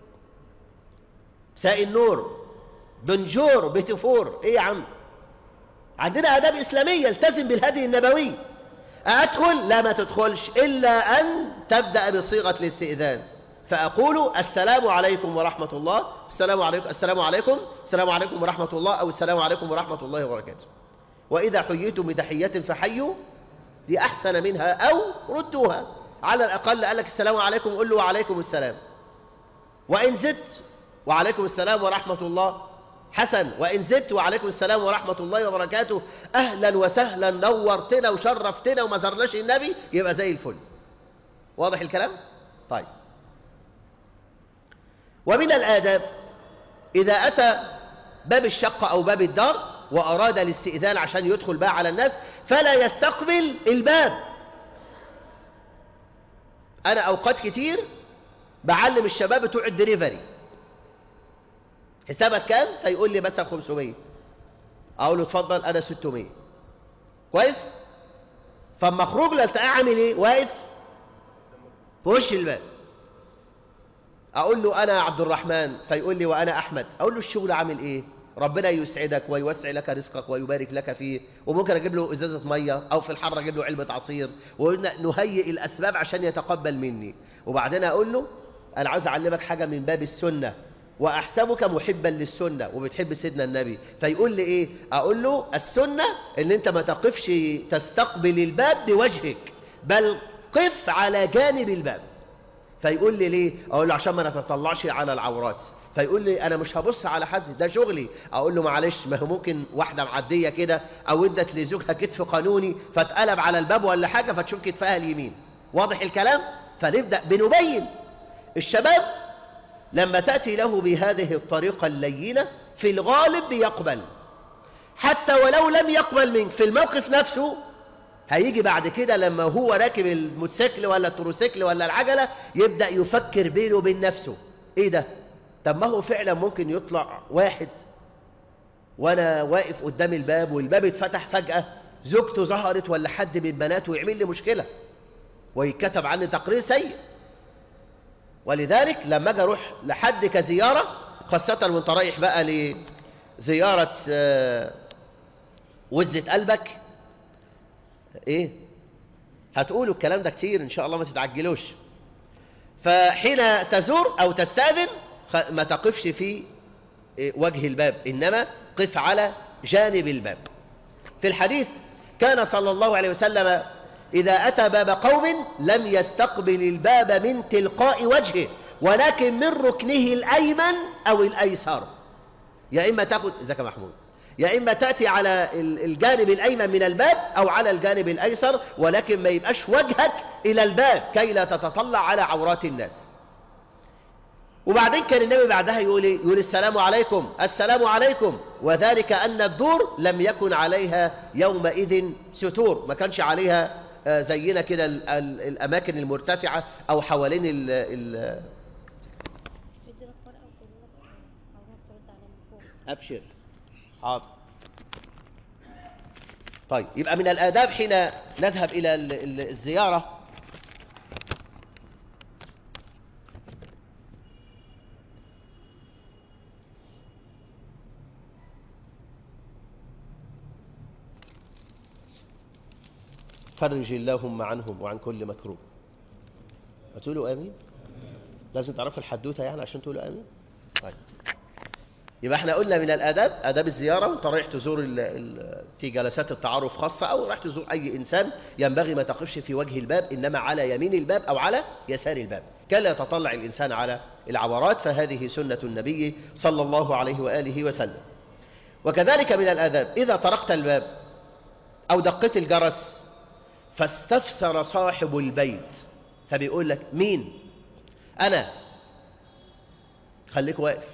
مساء النور بنجور بتفور ايه يا عم عندنا آداب إسلامية التزم بالهدي النبوي أدخل لا ما تدخلش إلا أن تبدأ بصيغة الاستئذان فأقول السلام عليكم ورحمة الله السلام عليكم السلام عليكم السلام عليكم ورحمة الله أو السلام عليكم ورحمة الله وبركاته وإذا حييتم بتحية فحيوا بأحسن منها أو ردوها على الأقل قال لك السلام عليكم قل له وعليكم السلام وإن زدت وعليكم السلام ورحمة الله حسن وإن زدت وعليكم السلام ورحمة الله وبركاته أهلا وسهلا نورتنا وشرفتنا وما زرناش النبي يبقى زي الفل واضح الكلام؟ طيب ومن الآداب إذا أتى باب الشقة أو باب الدار وأراد الاستئذان عشان يدخل بقى على الناس فلا يستقبل الباب أنا أوقات كتير بعلم الشباب بتوع الدليفري حسابك كام فيقول لي مثلا 500 اقول له اتفضل انا 600 كويس فاما اخرج له اعمل ايه واقف في وش الباب اقول له انا عبد الرحمن فيقول لي وانا احمد اقول له الشغل عامل ايه ربنا يسعدك ويوسع لك رزقك ويبارك لك فيه وممكن اجيب له ازازه ميه او في الحر اجيب له علبه عصير ونهيئ الاسباب عشان يتقبل مني وبعدين اقول له انا عاوز اعلمك حاجه من باب السنه وأحسبك محبا للسنة وبتحب سيدنا النبي فيقول لي إيه أقول له السنة إن أنت ما تقفش تستقبل الباب بوجهك بل قف على جانب الباب فيقول لي ليه أقول له عشان ما نتطلعش على العورات فيقول لي أنا مش هبص على حد ده شغلي أقول له معلش ما هو ممكن واحدة معدية كده أو ادت لزوجها كتف قانوني فاتقلب على الباب ولا حاجة فتشوف كتفها اليمين واضح الكلام فنبدأ بنبين الشباب لما تأتي له بهذه الطريقة اللينة في الغالب بيقبل حتى ولو لم يقبل منك في الموقف نفسه هيجي بعد كده لما هو راكب الموتوسيكل ولا التروسيكل ولا العجلة يبدأ يفكر بينه وبين نفسه ايه ده طب ما هو فعلا ممكن يطلع واحد وانا واقف قدام الباب والباب اتفتح فجأة زوجته ظهرت ولا حد من بناته ويعمل لي مشكلة ويتكتب عني تقرير سيء ولذلك لما اجي اروح لحد كزيارة خاصة وانت رايح بقى لزيارة وزة قلبك ايه هتقولوا الكلام ده كتير ان شاء الله ما تتعجلوش فحين تزور او تستأذن ما تقفش في وجه الباب انما قف على جانب الباب في الحديث كان صلى الله عليه وسلم إذا أتى باب قوم لم يستقبل الباب من تلقاء وجهه ولكن من ركنه الأيمن أو الأيسر يا إما تأخذ ذاك محمود يا إما تأتي على الجانب الأيمن من الباب أو على الجانب الأيسر ولكن ما يبقاش وجهك إلى الباب كي لا تتطلع على عورات الناس وبعدين كان النبي بعدها يقول إيه؟ يقول السلام عليكم السلام عليكم وذلك أن الدور لم يكن عليها يومئذ ستور ما كانش عليها زينا كده الأماكن المرتفعة أو حوالين ال ال أبشر حاضر طيب يبقى من الآداب حين نذهب إلى الزيارة فرج اللهم عنهم وعن كل مكروه هتقولوا آمين لازم تعرفوا الحدوتة يعني عشان تقولوا آمين طيب يبقى احنا قلنا من الآداب آداب الزيارة وانت رايح تزور ال ال في جلسات التعارف خاصة أو رايح تزور أي إنسان ينبغي ما تقفش في وجه الباب إنما على يمين الباب أو على يسار الباب كلا يتطلع الإنسان على العورات فهذه سنة النبي صلى الله عليه وآله وسلم وكذلك من الآداب إذا طرقت الباب أو دقت الجرس فاستفسر صاحب البيت فبيقول لك مين أنا خليك واقف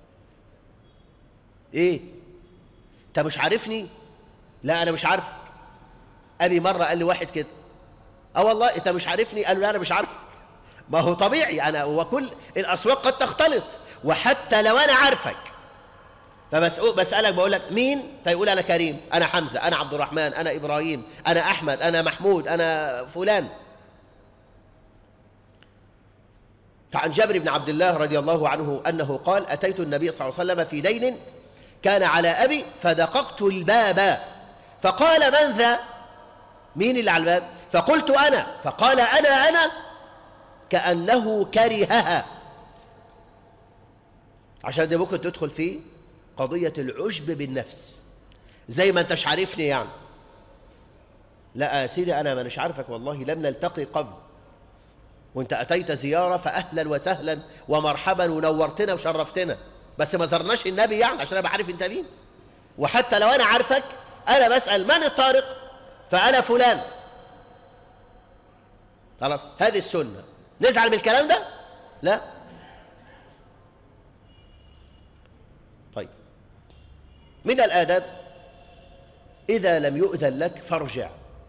ايه انت مش عارفني لا انا مش عارفك ابي مره قال لي واحد كده اه والله انت مش عارفني قال له لا انا مش عارفك ما هو طبيعي انا وكل الاسواق قد تختلط وحتى لو انا عارفك فبسألك بقول لك مين فيقول انا كريم انا حمزه انا عبد الرحمن انا ابراهيم انا احمد انا محمود انا فلان فعن جابر بن عبد الله رضي الله عنه انه قال اتيت النبي صلى الله عليه وسلم في دين كان على أبي فدققت الباب فقال من ذا مين اللي على الباب فقلت أنا فقال أنا أنا كأنه كرهها عشان دي ممكن تدخل في قضية العجب بالنفس زي ما انتش عارفني يعني لا يا سيدي أنا ما مش عارفك والله لم نلتقي قبل وانت أتيت زيارة فأهلا وسهلا ومرحبا ونورتنا وشرفتنا بس ما زرناش النبي يعني عشان انا بعرف انت مين وحتى لو انا عارفك انا بسأل من الطارق فانا فلان خلاص هذه السنة نزعل من الكلام ده لا طيب من الآداب إذا لم يؤذن لك فارجع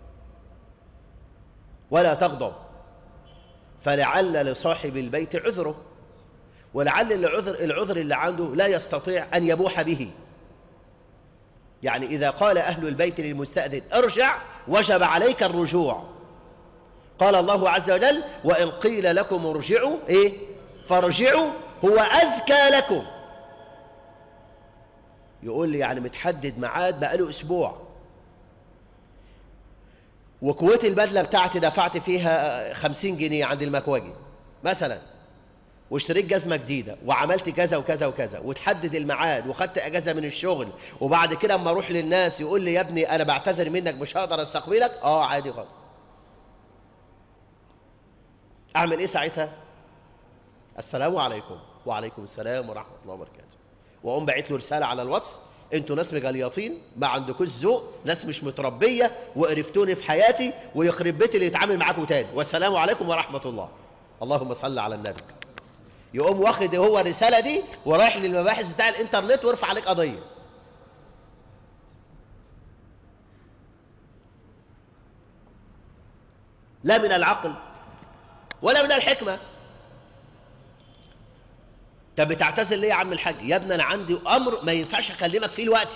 ولا تغضب فلعل لصاحب البيت عذره ولعل العذر, العذر اللي عنده لا يستطيع أن يبوح به يعني إذا قال أهل البيت للمستأذن ارجع وجب عليك الرجوع قال الله عز وجل وإن قيل لكم ارجعوا إيه فارجعوا هو أزكى لكم يقول لي يعني متحدد ميعاد بقاله أسبوع وكويت البدلة بتاعتي دفعت فيها خمسين جنيه عند المكواجي مثلا واشتريت جزمة جديدة وعملت كذا وكذا وكذا وتحدد الميعاد وخدت اجازة من الشغل وبعد كده اما اروح للناس يقول لي يا ابني انا بعتذر منك مش هقدر استقبلك اه عادي خالص اعمل ايه ساعتها السلام عليكم وعليكم السلام ورحمة الله وبركاته واقوم باعت له رسالة على الواتس انتوا ناس مجلياطين ما عندكوش ذوق ناس مش متربية وقرفتوني في حياتي ويخرب بيتي اللي يتعامل معاكم تاني والسلام عليكم ورحمة الله اللهم صل على النبي يقوم واخد هو الرسالة دي ورايح للمباحث بتاع الانترنت ويرفع عليك قضية لا من العقل ولا من الحكمة طب بتعتذر ليه يا عم الحاج يا ابني انا عندي امر ما ينفعش اكلمك فيه الوقت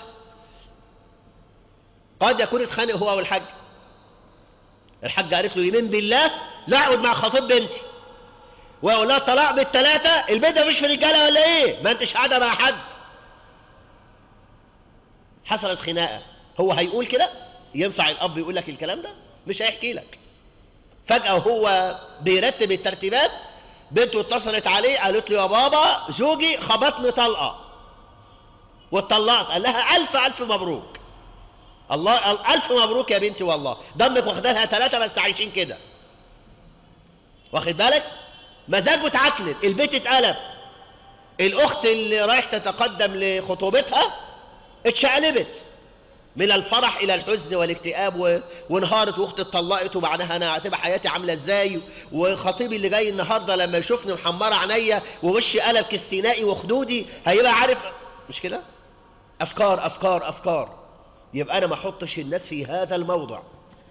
قد يكون اتخانق هو والحاج الحاج قالت له يمين بالله لا اقعد مع خطيب بنتي ويقول لها طلاق بالثلاثه البيت ده مش في رجاله ولا ايه ما انتش قاعده مع حد حصلت خناقه هو هيقول كده ينفع الاب يقول لك الكلام ده مش هيحكي لك فجاه هو بيرتب الترتيبات بنته اتصلت عليه قالت له يا بابا زوجي خبطني طلقه واتطلقت قال لها الف الف مبروك الله الف مبروك يا بنتي والله ضمك واخدها ثلاثه بس عايشين كده واخد بالك مزاجه اتعكنن البيت اتقلب الاخت اللي رايح تتقدم لخطوبتها اتشقلبت من الفرح الى الحزن والاكتئاب و... وانهارت واختي اتطلقت وبعدها انا هتبقى حياتي عامله ازاي وخطيبي اللي جاي النهارده لما يشوفني محمره عينيا ووشي قلب كستينائي وخدودي هيبقى عارف مش كده افكار افكار افكار يبقى انا ما احطش الناس في هذا الموضع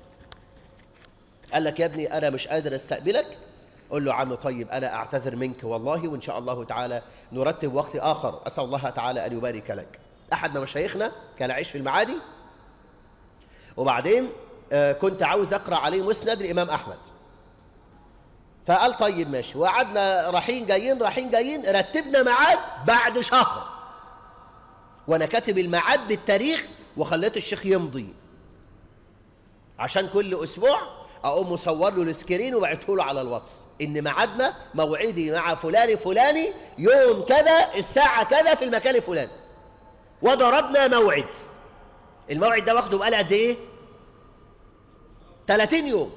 قال لك يا ابني انا مش قادر استقبلك قل له عم طيب انا اعتذر منك والله وان شاء الله تعالى نرتب وقت اخر اسال الله تعالى ان يبارك لك احد مشايخنا كان عايش في المعادي وبعدين كنت عاوز اقرا عليه مسند الامام احمد فقال طيب ماشي وقعدنا رايحين جايين رايحين جايين رتبنا ميعاد بعد شهر وانا كاتب الميعاد بالتاريخ وخليت الشيخ يمضي عشان كل اسبوع اقوم مصور له السكرين وبعته له على الواتس ان ميعادنا موعدي مع فلان فلاني يوم كذا الساعه كذا في المكان الفلاني وضربنا موعد الموعد ده واخده بقى قد ايه 30 يوم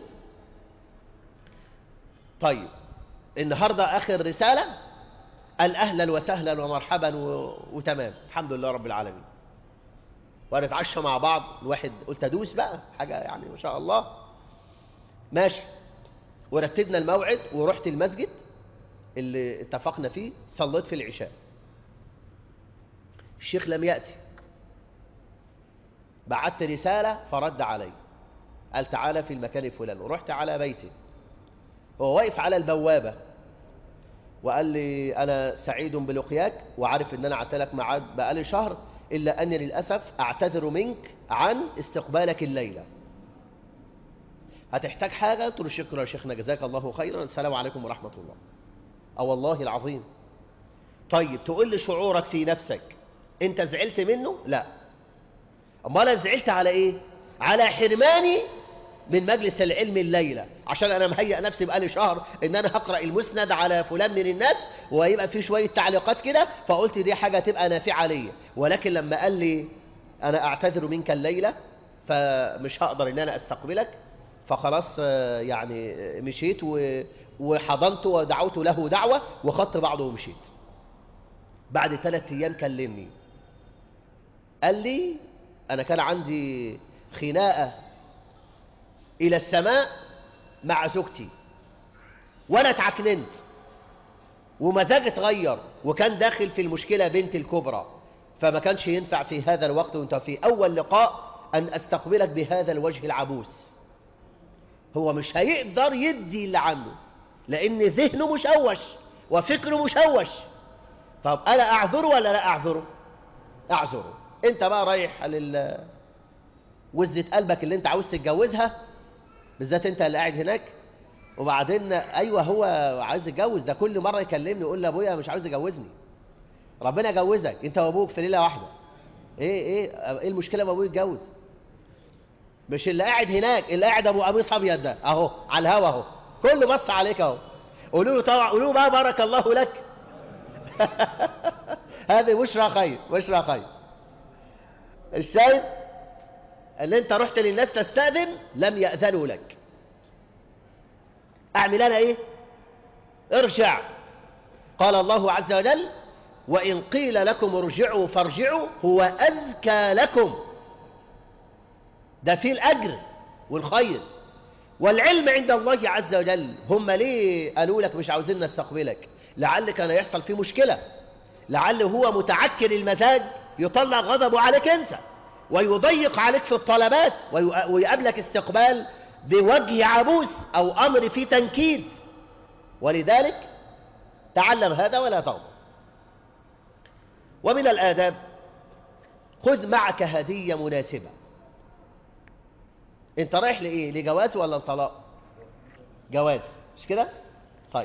طيب النهارده اخر رساله قال اهلا وسهلا ومرحبا و... وتمام الحمد لله رب العالمين ونتعشى مع بعض الواحد قلت ادوس بقى حاجه يعني ما شاء الله ماشي ورتبنا الموعد ورحت المسجد اللي اتفقنا فيه صليت في العشاء الشيخ لم يأتي بعت رسالة فرد علي قال تعالى في المكان الفلاني ورحت على بيتي هو واقف على البوابة وقال لي أنا سعيد بلقياك وعارف إن أنا عتلك ميعاد بقالي شهر إلا أني للأسف أعتذر منك عن استقبالك الليلة هتحتاج حاجة قلت له شكرا يا شيخنا جزاك الله خيرا السلام عليكم ورحمة الله أو والله العظيم طيب تقول لي شعورك في نفسك أنت زعلت منه؟ لا أمال أنا زعلت على إيه؟ على حرماني من مجلس العلم الليلة عشان أنا مهيأ نفسي بقالي شهر إن أنا هقرأ المسند على فلان من الناس ويبقى في شوية تعليقات كده فقلت دي حاجة تبقى نافعة ليا ولكن لما قال لي أنا أعتذر منك الليلة فمش هقدر إن أنا أستقبلك فخلاص آه، يعني آه، مشيت و- وحضنت ودعوت له دعوة وخدت بعضه ومشيت بعد ثلاث أيام كلمني قال لي أنا كان عندي خناقة إلى السماء مع زوجتي وأنا اتعكننت ومزاجي اتغير وكان داخل في المشكلة بنتي الكبرى فما كانش ينفع في هذا الوقت وانت في أول لقاء أن أستقبلك بهذا الوجه العبوس هو مش هيقدر يدي اللي عنده لأن ذهنه مشوش وفكره مشوش طب أنا أعذره ولا لا أعذره أعذره أنت بقى رايح لل وزة قلبك اللي أنت عاوز تتجوزها بالذات أنت اللي قاعد هناك وبعدين أيوة هو عايز يتجوز ده كل مرة يكلمني يقول لي أبويا مش عاوز يجوزني ربنا يجوزك أنت وأبوك في ليلة واحدة إيه إيه إيه المشكلة ما أبوي يتجوز مش اللي قاعد هناك اللي قاعد ابو قميص ابيض ده اهو على الهوا اهو كله بص عليك اهو قولوا له طبعا قولوا له بقى بارك الله لك هذه بشرى خير بشرى خير الشاهد اللي انت رحت للناس تستأذن لم يأذنوا لك اعمل انا ايه ارجع قال الله عز وجل وإن قيل لكم ارجعوا فارجعوا هو أزكى لكم ده فيه الأجر والخير والعلم عند الله عز وجل هم ليه قالوا لك مش عاوزين نستقبلك لعل كان يحصل فيه مشكلة لعل هو متعكر المزاج يطلع غضبه عليك انت ويضيق عليك في الطلبات وي- ويقابلك استقبال بوجه عبوس أو أمر فيه تنكيد ولذلك تعلم هذا ولا تغضب ومن الآداب خذ معك هدية مناسبة انت رايح لايه لجواز ولا لطلاق جواز مش كده طيب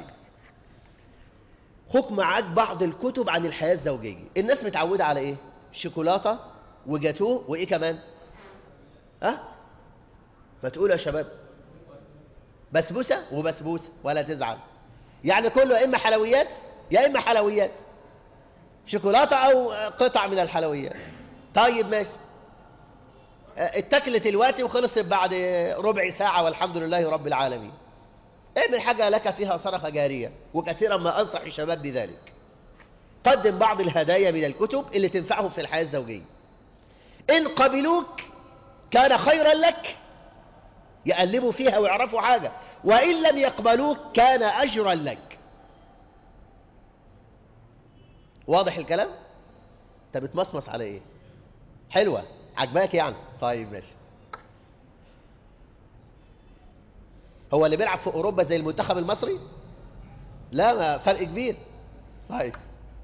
خد معاك بعض الكتب عن الحياة الزوجية الناس متعودة على ايه شوكولاتة وجاتوه وايه كمان ها ما تقول يا شباب بسبوسة وبسبوسة ولا تزعل يعني كله يا اما حلويات يا اما حلويات شوكولاتة او قطع من الحلويات طيب ماشي اتكلت الوقت وخلصت بعد ربع ساعة والحمد لله رب العالمين اعمل حاجة لك فيها صرخة جارية وكثيرا ما أنصح الشباب بذلك قدم بعض الهدايا من الكتب اللي تنفعهم في الحياة الزوجية إن قبلوك كان خيرا لك يقلبوا فيها ويعرفوا حاجة وإن لم يقبلوك كان أجرا لك واضح الكلام؟ انت بتمصمص على ايه؟ حلوة عجباك يعني طيب ماشي هو اللي بيلعب في اوروبا زي المنتخب المصري لا ما فرق كبير طيب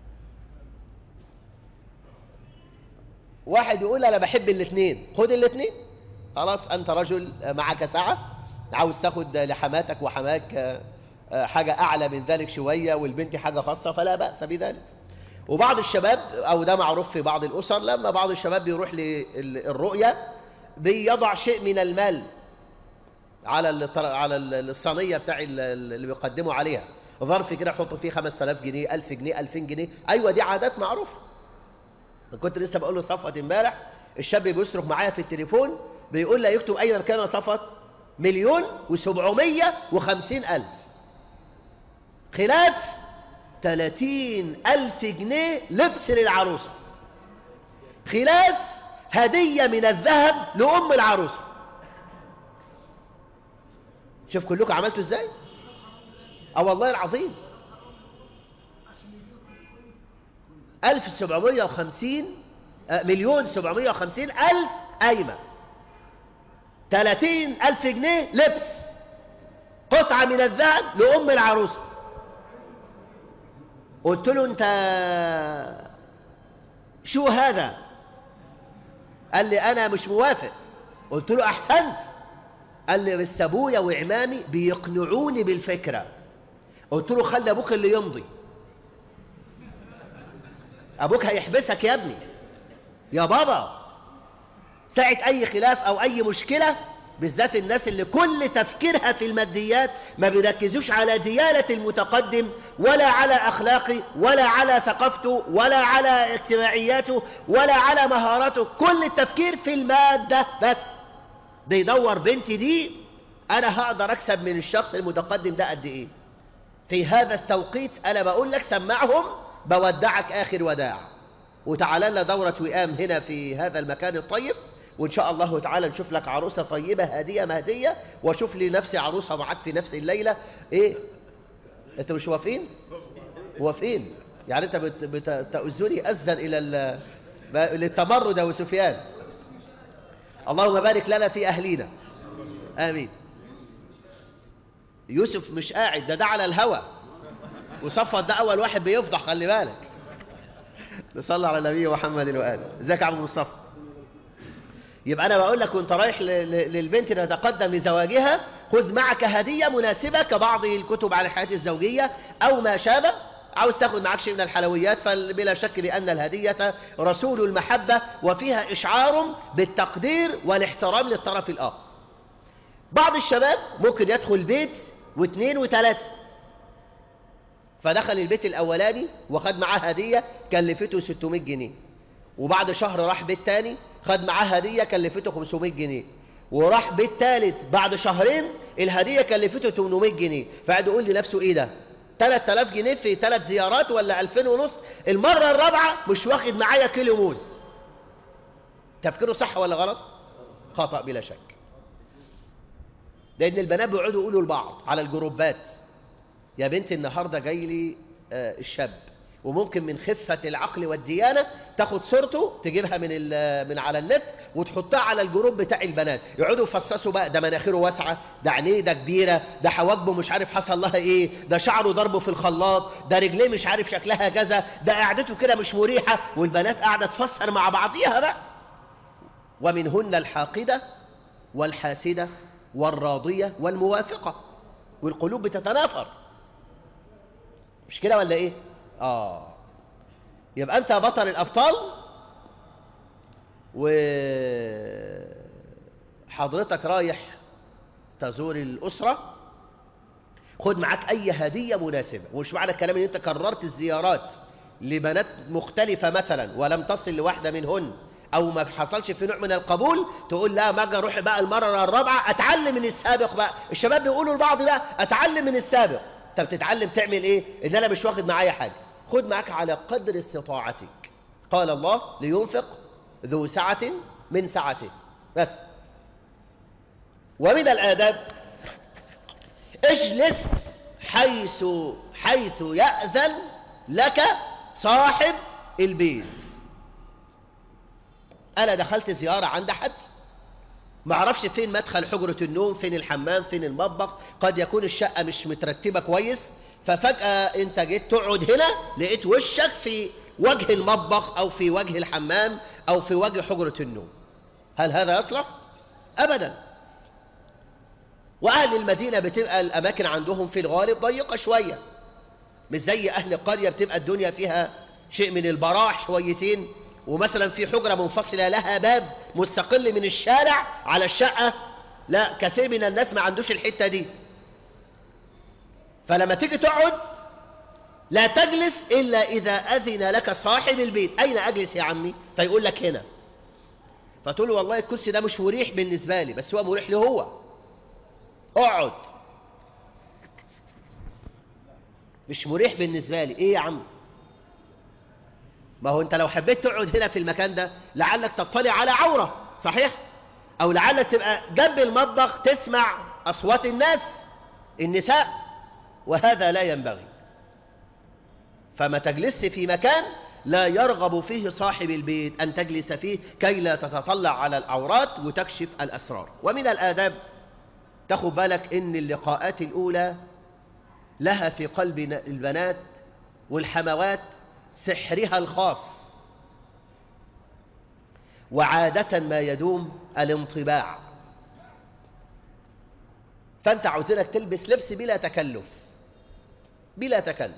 واحد يقول انا بحب الاثنين خد الاثنين خلاص انت رجل معك ساعة عاوز تاخد لحماتك وحماك حاجة اعلى من ذلك شوية والبنت حاجة خاصة فلا بأس بذلك وبعض الشباب او ده معروف في بعض الاسر لما بعض الشباب بيروح للرؤية بيضع شيء من المال على على الصينيه بتاع اللي بيقدموا عليها ظرف كده يحطوا فيه 5000 جنيه 1000 جنيه 2000 جنيه ايوه دي عادات معروفه كنت لسه بقول له صفوت امبارح الشاب بيصرخ معايا في التليفون بيقول لي يكتب اي مكان صفوت مليون وسبعمية وخمسين ألف خلاف تلاتين ألف جنيه لبس للعروسة خلاف هدية من الذهب لأم العروسة شوف كلكم عملتوا ازاي اه والله العظيم ألف سبعمية وخمسين مليون سبعمية وخمسين ألف قايمة تلاتين ألف جنيه لبس قطعة من الذهب لأم العروسة قلت له أنت شو هذا قال لي أنا مش موافق قلت له أحسنت قال لي بس أبويا وعمامي بيقنعوني بالفكرة قلت له خلي أبوك اللي يمضي أبوك هيحبسك يا ابني يا بابا ساعة أي خلاف أو أي مشكلة بالذات الناس اللي كل تفكيرها في الماديات ما بيركزوش على ديانة المتقدم ولا على أخلاقه ولا على ثقافته ولا على اجتماعياته ولا على مهاراته كل التفكير في المادة بس بيدور بنتي دي أنا هقدر أكسب من الشخص المتقدم ده قد إيه في هذا التوقيت أنا بقول لك سمعهم بودعك آخر وداع وتعالى لنا دورة وئام هنا في هذا المكان الطيب وإن شاء الله تعالى نشوف لك عروسة طيبة هادية مهدية وأشوف لي نفسي عروسة معاك في نفس الليلة إيه أنت مش وافين وافين يعني أنت بت... بتأذني أذن إلى ال... للتمرد يا سفيان اللهم بارك لنا في أهلينا آمين يوسف مش قاعد ده ده على الهوى وصفت ده أول واحد بيفضح خلي بالك نصلي على النبي محمد وآله ازيك يا عم مصطفى يبقى أنا بقول لك وانت رايح للبنت اللي تتقدم لزواجها خذ معك هدية مناسبة كبعض الكتب عن الحياة الزوجية أو ما شابه عاوز تاخد معك شيء من الحلويات فبلا شك لأن الهدية رسول المحبة وفيها إشعار بالتقدير والاحترام للطرف الآخر بعض الشباب ممكن يدخل بيت واثنين وثلاثة فدخل البيت الأولاني وخد معاه هدية كلفته 600 جنيه وبعد شهر راح بيت تاني خد معاه هدية كلفته 500 جنيه وراح بيت تالت بعد شهرين الهدية كلفته 800 جنيه فقعد يقول لنفسه ايه ده 3000 جنيه في ثلاث زيارات ولا 2000 ونص المرة الرابعة مش واخد معايا كيلو موز تفكيره صح ولا غلط خطأ بلا شك لأن البنات بيقعدوا يقولوا لبعض على الجروبات يا بنت النهاردة جاي لي آه الشاب وممكن من خفة العقل والديانة تاخد صورته تجيبها من من على النت وتحطها على الجروب بتاع البنات يقعدوا يفصصوا بقى ده مناخيره واسعة ده عينيه ده كبيرة ده حواجبه مش عارف حصل لها ايه ده شعره ضربه في الخلاط ده رجليه مش عارف شكلها كذا ده قعدته كده مش مريحة والبنات قاعدة تفسر مع بعضيها بقى ومنهن الحاقدة والحاسدة والراضية والموافقة والقلوب بتتنافر مش كده ولا ايه اه يبقى انت بطل الابطال وحضرتك رايح تزور الاسره خد معاك اي هديه مناسبه ومش معنى الكلام ان انت كررت الزيارات لبنات مختلفه مثلا ولم تصل لواحده منهن او ما حصلش في نوع من القبول تقول لا ما اجي اروح بقى المره الرابعه اتعلم من السابق بقى الشباب بيقولوا لبعض بقى اتعلم من السابق طب تتعلم تعمل ايه ان انا مش واخد معايا حاجه خد معاك على قدر استطاعتك قال الله لينفق ذو سعة من سعته بس ومن الآداب اجلس حيث حيث يأذن لك صاحب البيت أنا دخلت زيارة عند حد ما اعرفش فين مدخل حجرة النوم فين الحمام فين المطبخ قد يكون الشقة مش مترتبة كويس ففجأة انت جيت تقعد هنا لقيت وشك في وجه المطبخ او في وجه الحمام او في وجه حجرة النوم هل هذا يصلح؟ ابدا واهل المدينة بتبقى الاماكن عندهم في الغالب ضيقة شوية مش زي اهل القرية بتبقى الدنيا فيها شيء من البراح شويتين ومثلا في حجرة منفصلة لها باب مستقل من الشارع على الشقة لا كثير من الناس ما عندوش الحتة دي فلما تيجي تقعد لا تجلس إلا إذا أذن لك صاحب البيت أين أجلس يا عمي فيقول لك هنا فتقول له والله الكرسي ده مش مريح بالنسبة لي بس هو مريح له هو اقعد مش مريح بالنسبة لي ايه يا عم ما هو انت لو حبيت تقعد هنا في المكان ده لعلك تطلع على عورة صحيح او لعلك تبقى جنب المطبخ تسمع اصوات الناس النساء وهذا لا ينبغي فما تجلس في مكان لا يرغب فيه صاحب البيت أن تجلس فيه كي لا تتطلع على العورات وتكشف الأسرار ومن الآداب تاخد بالك إن اللقاءات الأولى لها في قلب البنات والحموات سحرها الخاص وعادة ما يدوم الانطباع فأنت عاوزينك تلبس لبس بلا تكلف بلا تكلف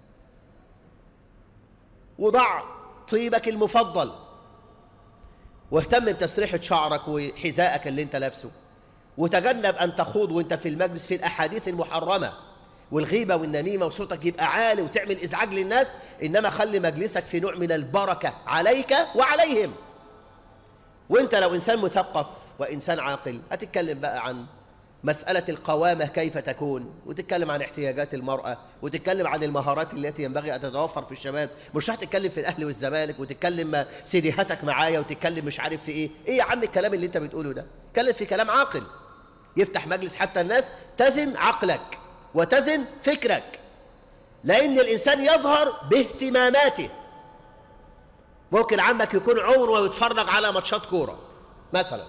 وضع طيبك المفضل واهتم بتسريحة شعرك وحذائك اللي انت لابسه وتجنب أن تخوض وانت في المجلس في الأحاديث المحرمة والغيبة والنميمة وصوتك يبقى عالي وتعمل إزعاج للناس إنما خلي مجلسك في نوع من البركة عليك وعليهم وانت لو إنسان مثقف وإنسان عاقل هتتكلم بقى عن مسألة القوامة كيف تكون وتتكلم عن احتياجات المرأة وتتكلم عن المهارات التي ينبغي أن تتوفر في الشباب مش راح تتكلم في الأهل والزمالك وتتكلم سيديهاتك معايا وتتكلم مش عارف في إيه إيه يا عم الكلام اللي أنت بتقوله ده تتكلم في كلام عاقل يفتح مجلس حتى الناس تزن عقلك وتزن فكرك لأن الإنسان يظهر باهتماماته ممكن عمك يكون عمره ويتفرج على ماتشات كورة مثلا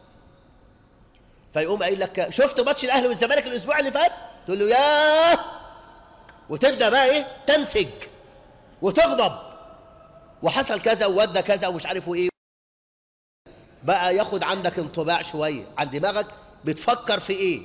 فيقوم قايل لك شفت ماتش الاهلي والزمالك الاسبوع اللي فات تقول له ياه وتبدا بقى ايه تنسج وتغضب وحصل كذا وودى كذا ومش عارف ايه بقى ياخد عندك انطباع شويه عن دماغك بتفكر في ايه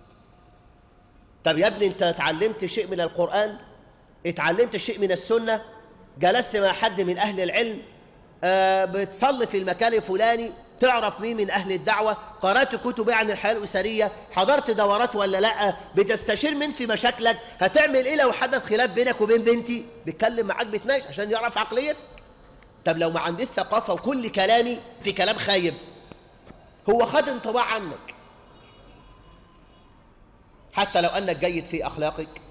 طب يا ابني انت اتعلمت شيء من القران اتعلمت شيء من السنه جلست مع حد من اهل العلم آه بتصلي في المكان الفلاني تعرف مين من أهل الدعوة قرأت كتب عن الحياة الأسرية حضرت دورات ولا لا بتستشير مين في مشاكلك هتعمل إيه لو حدث خلاف بينك وبين بنتي بيتكلم معاك بتناقش عشان يعرف عقليتك طب لو ما عنديش ثقافة وكل كلامي في كلام خايب هو خد انطباع عنك حتى لو أنك جيد في أخلاقك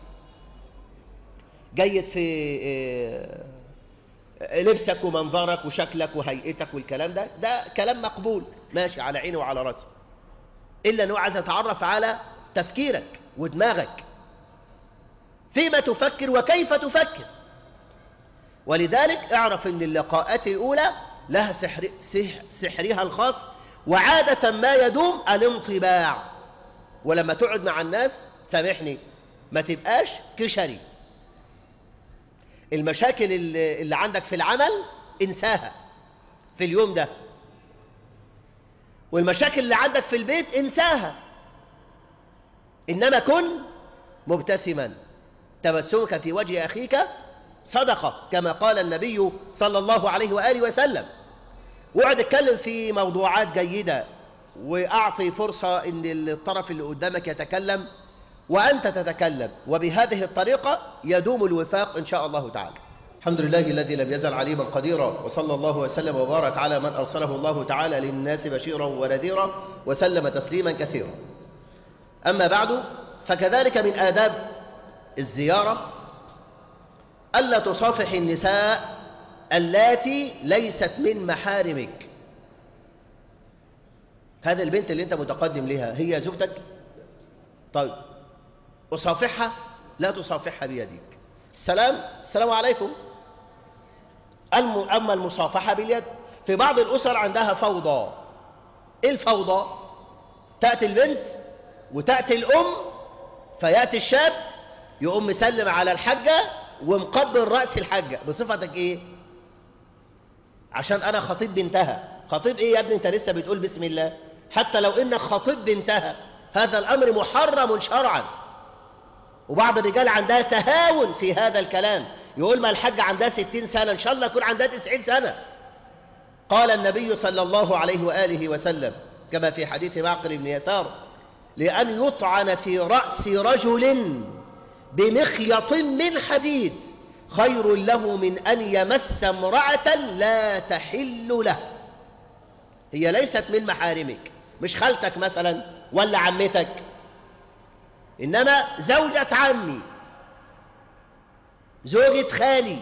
جيد في لبسك ومنظرك وشكلك وهيئتك والكلام ده ده كلام مقبول ماشي على عيني وعلى راسي إلا أنه عايز يتعرف على تفكيرك ودماغك فيما تفكر وكيف تفكر ولذلك اعرف أن اللقاءات الأولى لها سحر سحر سحرها الخاص وعادة ما يدوم الانطباع ولما تقعد مع الناس سامحني ما تبقاش كشري المشاكل اللي, اللي عندك في العمل انساها في اليوم ده والمشاكل اللي عندك في البيت انساها إنما كن مبتسما تبسمك في وجه أخيك صدقة كما قال النبي صلى الله عليه وآله وسلم وقعد اتكلم في موضوعات جيدة وأعطي فرصة أن الطرف اللي قدامك يتكلم وأنت تتكلم وبهذه الطريقة يدوم الوفاق إن شاء الله تعالى الحمد لله الذي لم يزل عليما قديرا وصلى الله وسلم وبارك على من أرسله الله تعالى للناس بشيرا ونذيرا وسلم تسليما كثيرا أما بعد فكذلك من آداب الزيارة ألا تصافح النساء اللاتي ليست من محارمك هذه البنت اللي انت متقدم لها هي زوجتك طيب أصافحها لا تصافحها بيدك السلام السلام عليكم أما المصافحة باليد في بعض الأسر عندها فوضى إيه الفوضى تأتي البنت وتأتي الأم فيأتي الشاب يقوم مسلم على الحجة ومقبل رأس الحجة بصفتك إيه عشان أنا خطيب بنتها خطيب إيه يا ابني أنت لسه بتقول بسم الله حتى لو إنك خطيب بنتها هذا الأمر محرم شرعا وبعض الرجال عندها تهاون في هذا الكلام يقول ما الحج عندها ستين سنة إن شاء الله يكون عندها تسعين سنة قال النبي صلى الله عليه وآله وسلم كما في حديث معقل بن يسار لأن يطعن في رأس رجل بمخيط من حديد خير له من أن يمس امرأة لا تحل له هي ليست من محارمك مش خالتك مثلا ولا عمتك إنما زوجة عمي زوجة خالي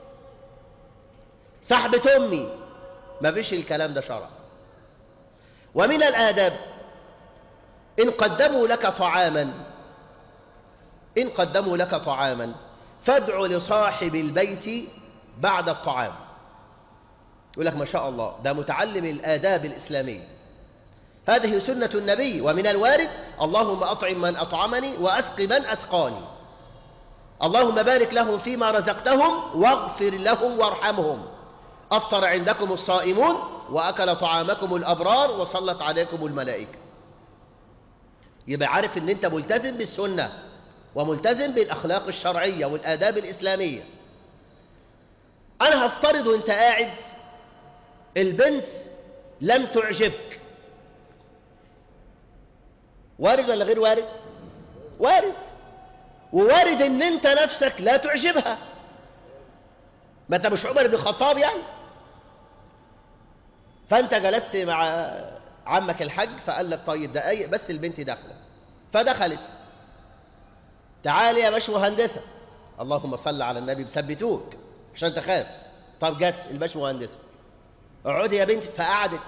صاحبة أمي ما فيش الكلام ده شرع ومن الآداب إن قدموا لك طعاما إن قدموا لك طعاما فادع لصاحب البيت بعد الطعام يقول لك ما شاء الله ده متعلم الآداب الإسلامية هذه سنة النبي ومن الوارد اللهم أطعم من أطعمني وأسق من أسقاني اللهم بارك لهم فيما رزقتهم واغفر لهم وارحمهم أفطر عندكم الصائمون وأكل طعامكم الأبرار وصلت عليكم الملائكة يبقى عارف ان انت ملتزم بالسنة وملتزم بالأخلاق الشرعية والآداب الإسلامية أنا هفترض وانت قاعد البنت لم تعجبك وارد ولا غير وارد وارد ووارد ان انت نفسك لا تعجبها ما انت مش عمر بن الخطاب يعني فانت جلست مع عمك الحاج فقال لك طيب دقايق بس البنت داخله فدخلت تعالي يا باش مهندسه اللهم صل على النبي بثبتوك عشان تخاف طب جت الباش مهندسه اقعدي يا بنتي فقعدت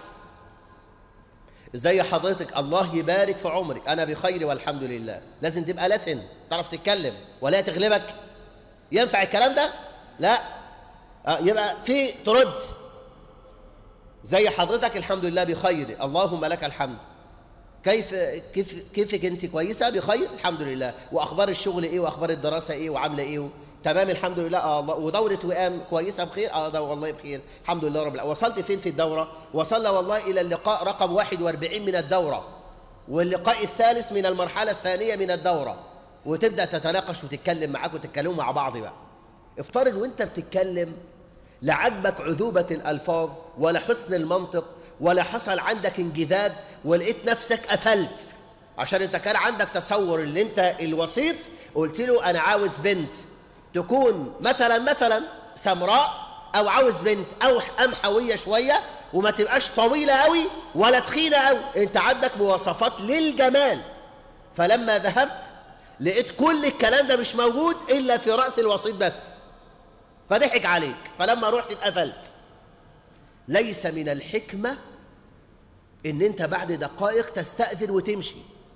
ازاي حضرتك الله يبارك في عمرك انا بخير والحمد لله لازم تبقى لسن تعرف تتكلم ولا تغلبك ينفع الكلام ده لا آه يبقى في ترد زي حضرتك الحمد لله بخير اللهم لك الحمد كيف كيف كيفك انت كويسه بخير الحمد لله واخبار الشغل ايه واخبار الدراسه ايه وعامله ايه تمام الحمد لله اه الله ودوره وئام كويسه بخير اه ده والله بخير الحمد لله رب العالمين وصلت فين في الدوره وصلنا والله الى اللقاء رقم 41 من الدوره واللقاء الثالث من المرحله الثانيه من الدوره وتبدا تتناقش وتتكلم معاك وتتكلموا مع بعض بقى افترض وانت بتتكلم لا عجبك عذوبة الألفاظ ولا حسن المنطق ولا حصل عندك انجذاب ولقيت نفسك قفلت عشان انت كان عندك تصور ان انت الوسيط قلت له انا عاوز بنت تكون مثلا مثلا سمراء او عاوز بنت او امحوية شوية وما تبقاش طويلة قوي ولا تخينة قوي انت عندك مواصفات للجمال فلما ذهبت لقيت كل الكلام ده مش موجود الا في رأس الوسيط بس فضحك عليك فلما رحت اتقفلت ليس من الحكمة ان انت بعد دقائق تستأذن وتمشي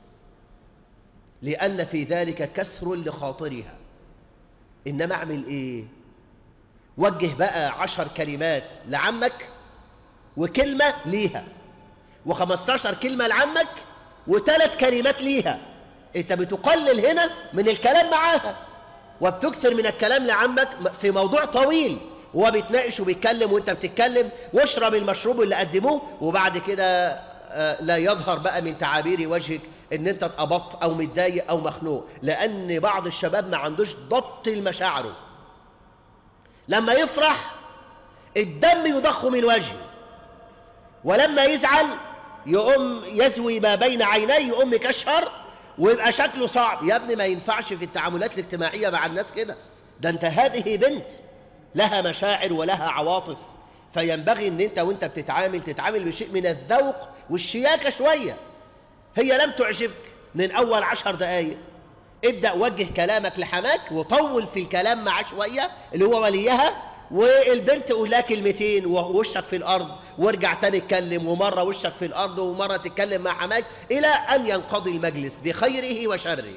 لأن في ذلك كسر لخاطرها إنما أعمل إيه وجه بقى عشر كلمات لعمك وكلمة ليها وخمستاشر كلمة لعمك وثلاث كلمات ليها انت بتقلل هنا من الكلام معاها وبتكثر من الكلام لعمك في موضوع طويل وهو بيتناقش وبيتكلم وانت بتتكلم واشرب المشروب اللي قدموه وبعد كده لا يظهر بقى من تعابير وجهك ان انت اتقبضت او متضايق او مخنوق لان بعض الشباب ما عندوش ضبط المشاعر لما يفرح الدم يضخ من وجهه ولما يزعل يقوم يزوي ما بين عينيه يقوم يكشر ويبقى شكله صعب يا ابني ما ينفعش في التعاملات الاجتماعية مع الناس كده ده انت هذه بنت لها مشاعر ولها عواطف فينبغي ان انت وانت بتتعامل تتعامل بشيء من الذوق والشياكة شوية هي لم تعجبك من اول عشر دقايق ابدأ وجه كلامك لحماك وطول في الكلام معاه شوية اللي هو وليها والبنت تقول لها كلمتين ووشك في الارض وارجع تاني اتكلم ومرة وشك في الارض ومرة تتكلم مع حماك الى ان ينقضي المجلس بخيره وشره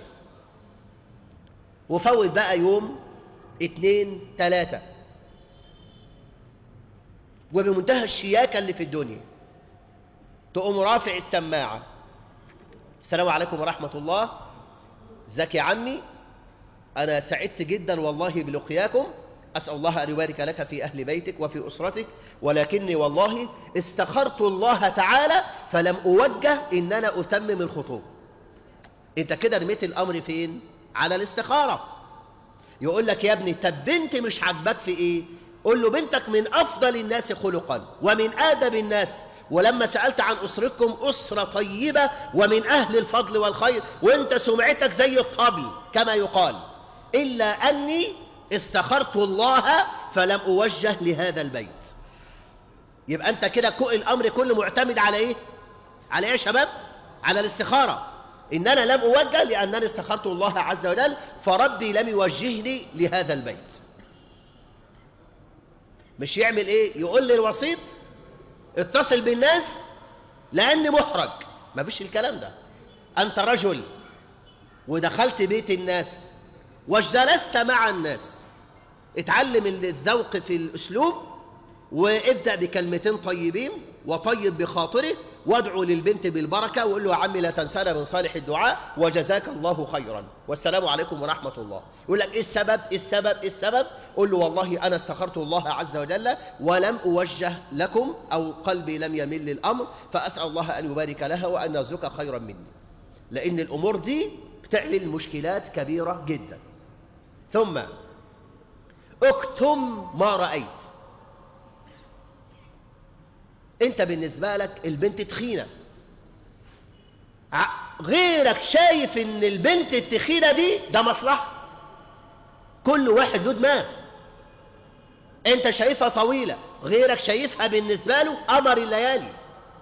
وفوت بقى يوم اتنين تلاتة وبمنتهى الشياكة اللي في الدنيا تقوم رافع السماعة السلام عليكم ورحمة الله ازيك يا عمي انا سعدت جدا والله بلقياكم أسأل الله أن يبارك لك في أهل بيتك وفي أسرتك ولكني والله استخرت الله تعالى فلم أوجه إن أنا أتمم الخطوب أنت كده رميت الأمر فين؟ على الاستخارة يقول لك يا ابني طب بنت مش عاجباك في إيه؟ قول له بنتك من أفضل الناس خلقا ومن آدب الناس ولما سألت عن أسرتكم أسرة طيبة ومن أهل الفضل والخير وانت سمعتك زي الطبل كما يقال إلا أني استخرت الله فلم أوجه لهذا البيت يبقى أنت كده الأمر كله معتمد على إيه على إيه يا شباب على الاستخارة إن أنا لم أوجه لأنني استخرت الله عز وجل فربي لم يوجهني لهذا البيت مش يعمل إيه يقول للوسيط اتصل بالناس لأني محرج ما فيش الكلام ده أنت رجل ودخلت بيت الناس وجلست مع الناس اتعلم الذوق في الأسلوب وابدأ بكلمتين طيبين وطيب بخاطره وادعو للبنت بالبركة وقول له يا عمي لا تنسانا من صالح الدعاء وجزاك الله خيرا والسلام عليكم ورحمة الله يقول لك ايه السبب ايه السبب ايه السبب قول له والله أنا استخرت الله عز وجل ولم أوجه لكم أو قلبي لم يمل للأمر فأسأل الله أن يبارك لها وأن يرزقك خيرا مني لأن الأمور دي بتعمل مشكلات كبيرة جدا ثم اكتم ما رأيت انت بالنسبة لك البنت تخينة غيرك شايف ان البنت التخينة دي ده مصلحة كل واحد له دماغ انت شايفها طويلة غيرك شايفها بالنسبة له قمر الليالي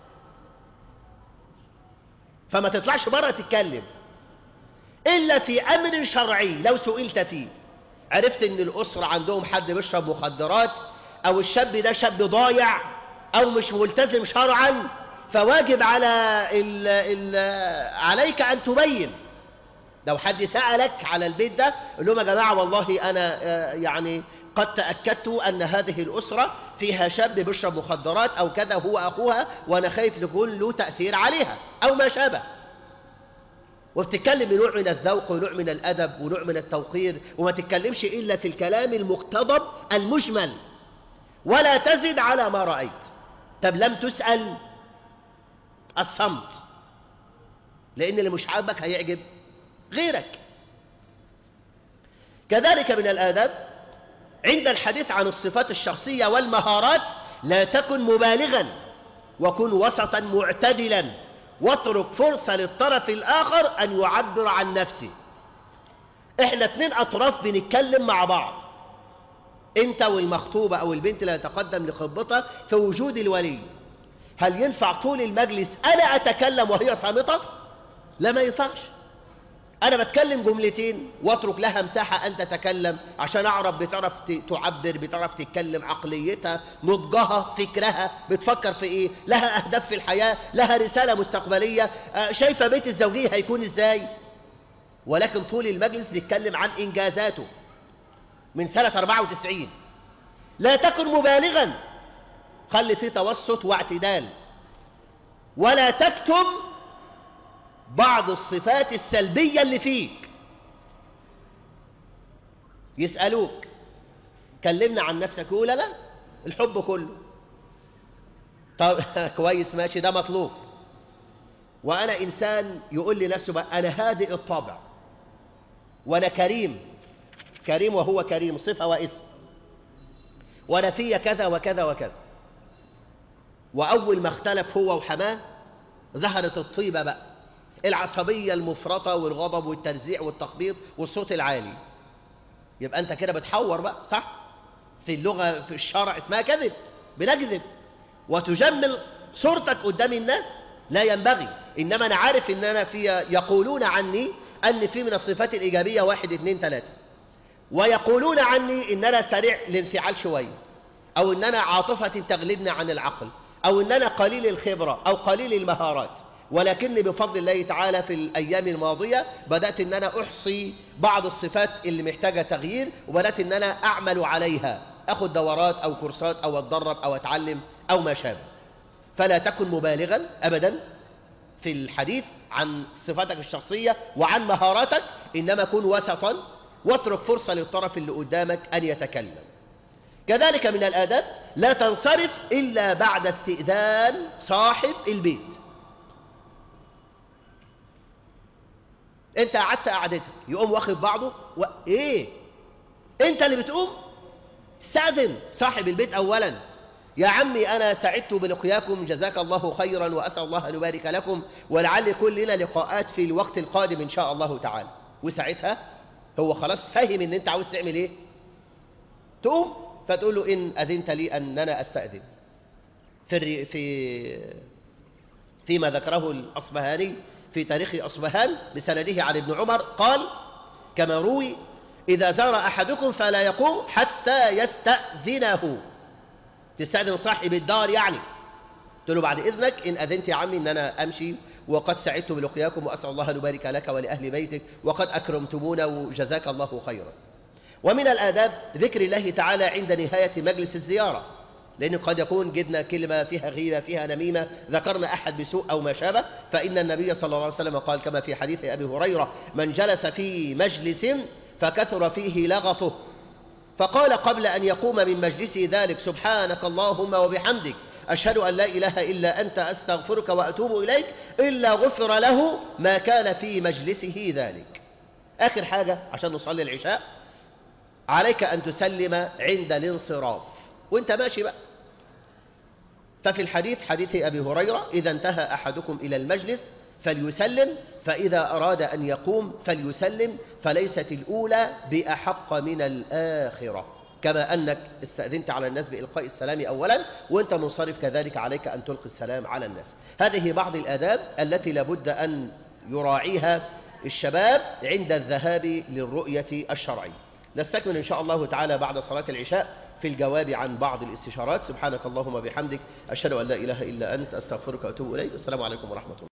فما تطلعش بره تتكلم إلا في أمر شرعي لو سئلت فيه عرفت ان الأسرة عندهم حد بيشرب مخدرات أو الشاب ده شاب ضايع أو مش ملتزم شرعا فواجب على ال ال عليك أن تبين لو حد سألك على البيت ده قل لهم يا جماعة والله أنا يعني قد تأكدت أن هذه الأسرة فيها شاب بيشرب مخدرات أو كذا هو أخوها وأنا خايف يكون له تأثير عليها أو ما شابه وبتتكلم بنوع من الذوق ونوع من الأدب ونوع من التوقير وما تتكلمش إلا في الكلام المقتضب المجمل ولا تزد على ما رأيت طب لم تسأل الصمت لأن اللي مش عاجبك هيعجب غيرك كذلك من الآداب عند الحديث عن الصفات الشخصية والمهارات لا تكن مبالغا وكن وسطا معتدلا واترك فرصة للطرف الآخر أن يعبر عن نفسه احنا اتنين أطراف بنتكلم مع بعض انت والمخطوبة أو البنت اللي تقدم لخطبتها في وجود الولي هل ينفع طول المجلس أنا أتكلم وهي صامتة؟ لا ما ينفعش أنا بتكلم جملتين واترك لها مساحة أن تتكلم عشان أعرف بتعرف تعبر بتعرف تتكلم عقليتها نضجها فكرها بتفكر في إيه لها أهداف في الحياة لها رسالة مستقبلية شايفة بيت الزوجية هيكون إزاي ولكن طول المجلس بيتكلم عن إنجازاته من سنة 94 لا تكن مبالغا خلي فيه توسط واعتدال ولا تكتم بعض الصفات السلبية اللي فيك يسألوك كلمنا عن نفسك يقول لا الحب كله طب كويس ماشي ده مطلوب وأنا إنسان يقول لي نفسه بقى أنا هادئ الطبع وأنا كريم كريم وهو كريم صفة واسم وأنا في كذا وكذا وكذا وأول ما اختلف هو وحماه ظهرت الطيبة بقى العصبية المفرطة والغضب والترزيع والتخبيط والصوت العالي يبقى أنت كده بتحور بقى صح في اللغة في الشرع اسمها كذب بنكذب وتجمل صورتك قدام الناس لا ينبغي إنما أنا عارف إن أنا في يقولون عني أن في من الصفات الإيجابية واحد اثنين ثلاثة ويقولون عني إن أنا سريع الانفعال شوية أو إن أنا عاطفة تغلبني عن العقل أو إن أنا قليل الخبرة أو قليل المهارات ولكني بفضل الله تعالى في الأيام الماضية بدأت أن أنا أحصي بعض الصفات اللي محتاجة تغيير وبدأت أن أنا أعمل عليها أخذ دورات أو كورسات أو أتدرب أو أتعلم أو ما شابه فلا تكن مبالغا أبدا في الحديث عن صفاتك الشخصية وعن مهاراتك إنما كن وسطا واترك فرصة للطرف اللي قدامك أن يتكلم كذلك من الآداب لا تنصرف إلا بعد استئذان صاحب البيت انت قعدت قعدتك يقوم واخد بعضه و... ايه انت اللي بتقوم استأذن صاحب البيت اولا يا عمي انا سعدت بلقياكم جزاك الله خيرا واسال الله ان يبارك لكم ولعل يكون لنا لقاءات في الوقت القادم ان شاء الله تعالى وساعتها هو خلاص فاهم ان انت عاوز تعمل ايه تقوم فتقول له إن أذنت لي أننا أستأذن في في فيما ذكره الأصبهاني في تاريخ أصبهان بسنده عن ابن عمر قال كما روي إذا زار أحدكم فلا يقوم حتى يستأذنه تستأذن صاحب الدار يعني قلت له بعد إذنك إن أذنت يا عمي إن أنا أمشي وقد سعدت بلقياكم وأسأل الله أن يبارك لك ولأهل بيتك وقد أكرمتمونا وجزاك الله خيرا ومن الآداب ذكر الله تعالى عند نهاية مجلس الزيارة لأن قد يكون جدنا كلمة فيها غيبة فيها نميمة ذكرنا أحد بسوء أو ما شابه فإن النبي صلى الله عليه وسلم قال كما في حديث أبي هريرة من جلس في مجلس فكثر فيه لغطه فقال قبل أن يقوم من مجلسه ذلك سبحانك اللهم وبحمدك أشهد أن لا إله إلا أنت أستغفرك وأتوب إليك إلا غفر له ما كان في مجلسه ذلك آخر حاجة عشان نصلي العشاء عليك أن تسلم عند الانصراف وانت ماشي بقى ففي الحديث حديث أبي هريرة إذا انتهى أحدكم إلى المجلس فليسلم فإذا أراد أن يقوم فليسلم فليست الأولى بأحق من الآخرة كما أنك استأذنت على الناس بإلقاء السلام أولا وأنت منصرف كذلك عليك أن تلقي السلام على الناس هذه بعض الآداب التي لابد أن يراعيها الشباب عند الذهاب للرؤية الشرعية نستكمل إن شاء الله تعالى بعد صلاة العشاء في الجواب عن بعض الاستشارات سبحانك اللهم وبحمدك أشهد أن لا إله إلا أنت أستغفرك وأتوب إليك السلام عليكم ورحمة الله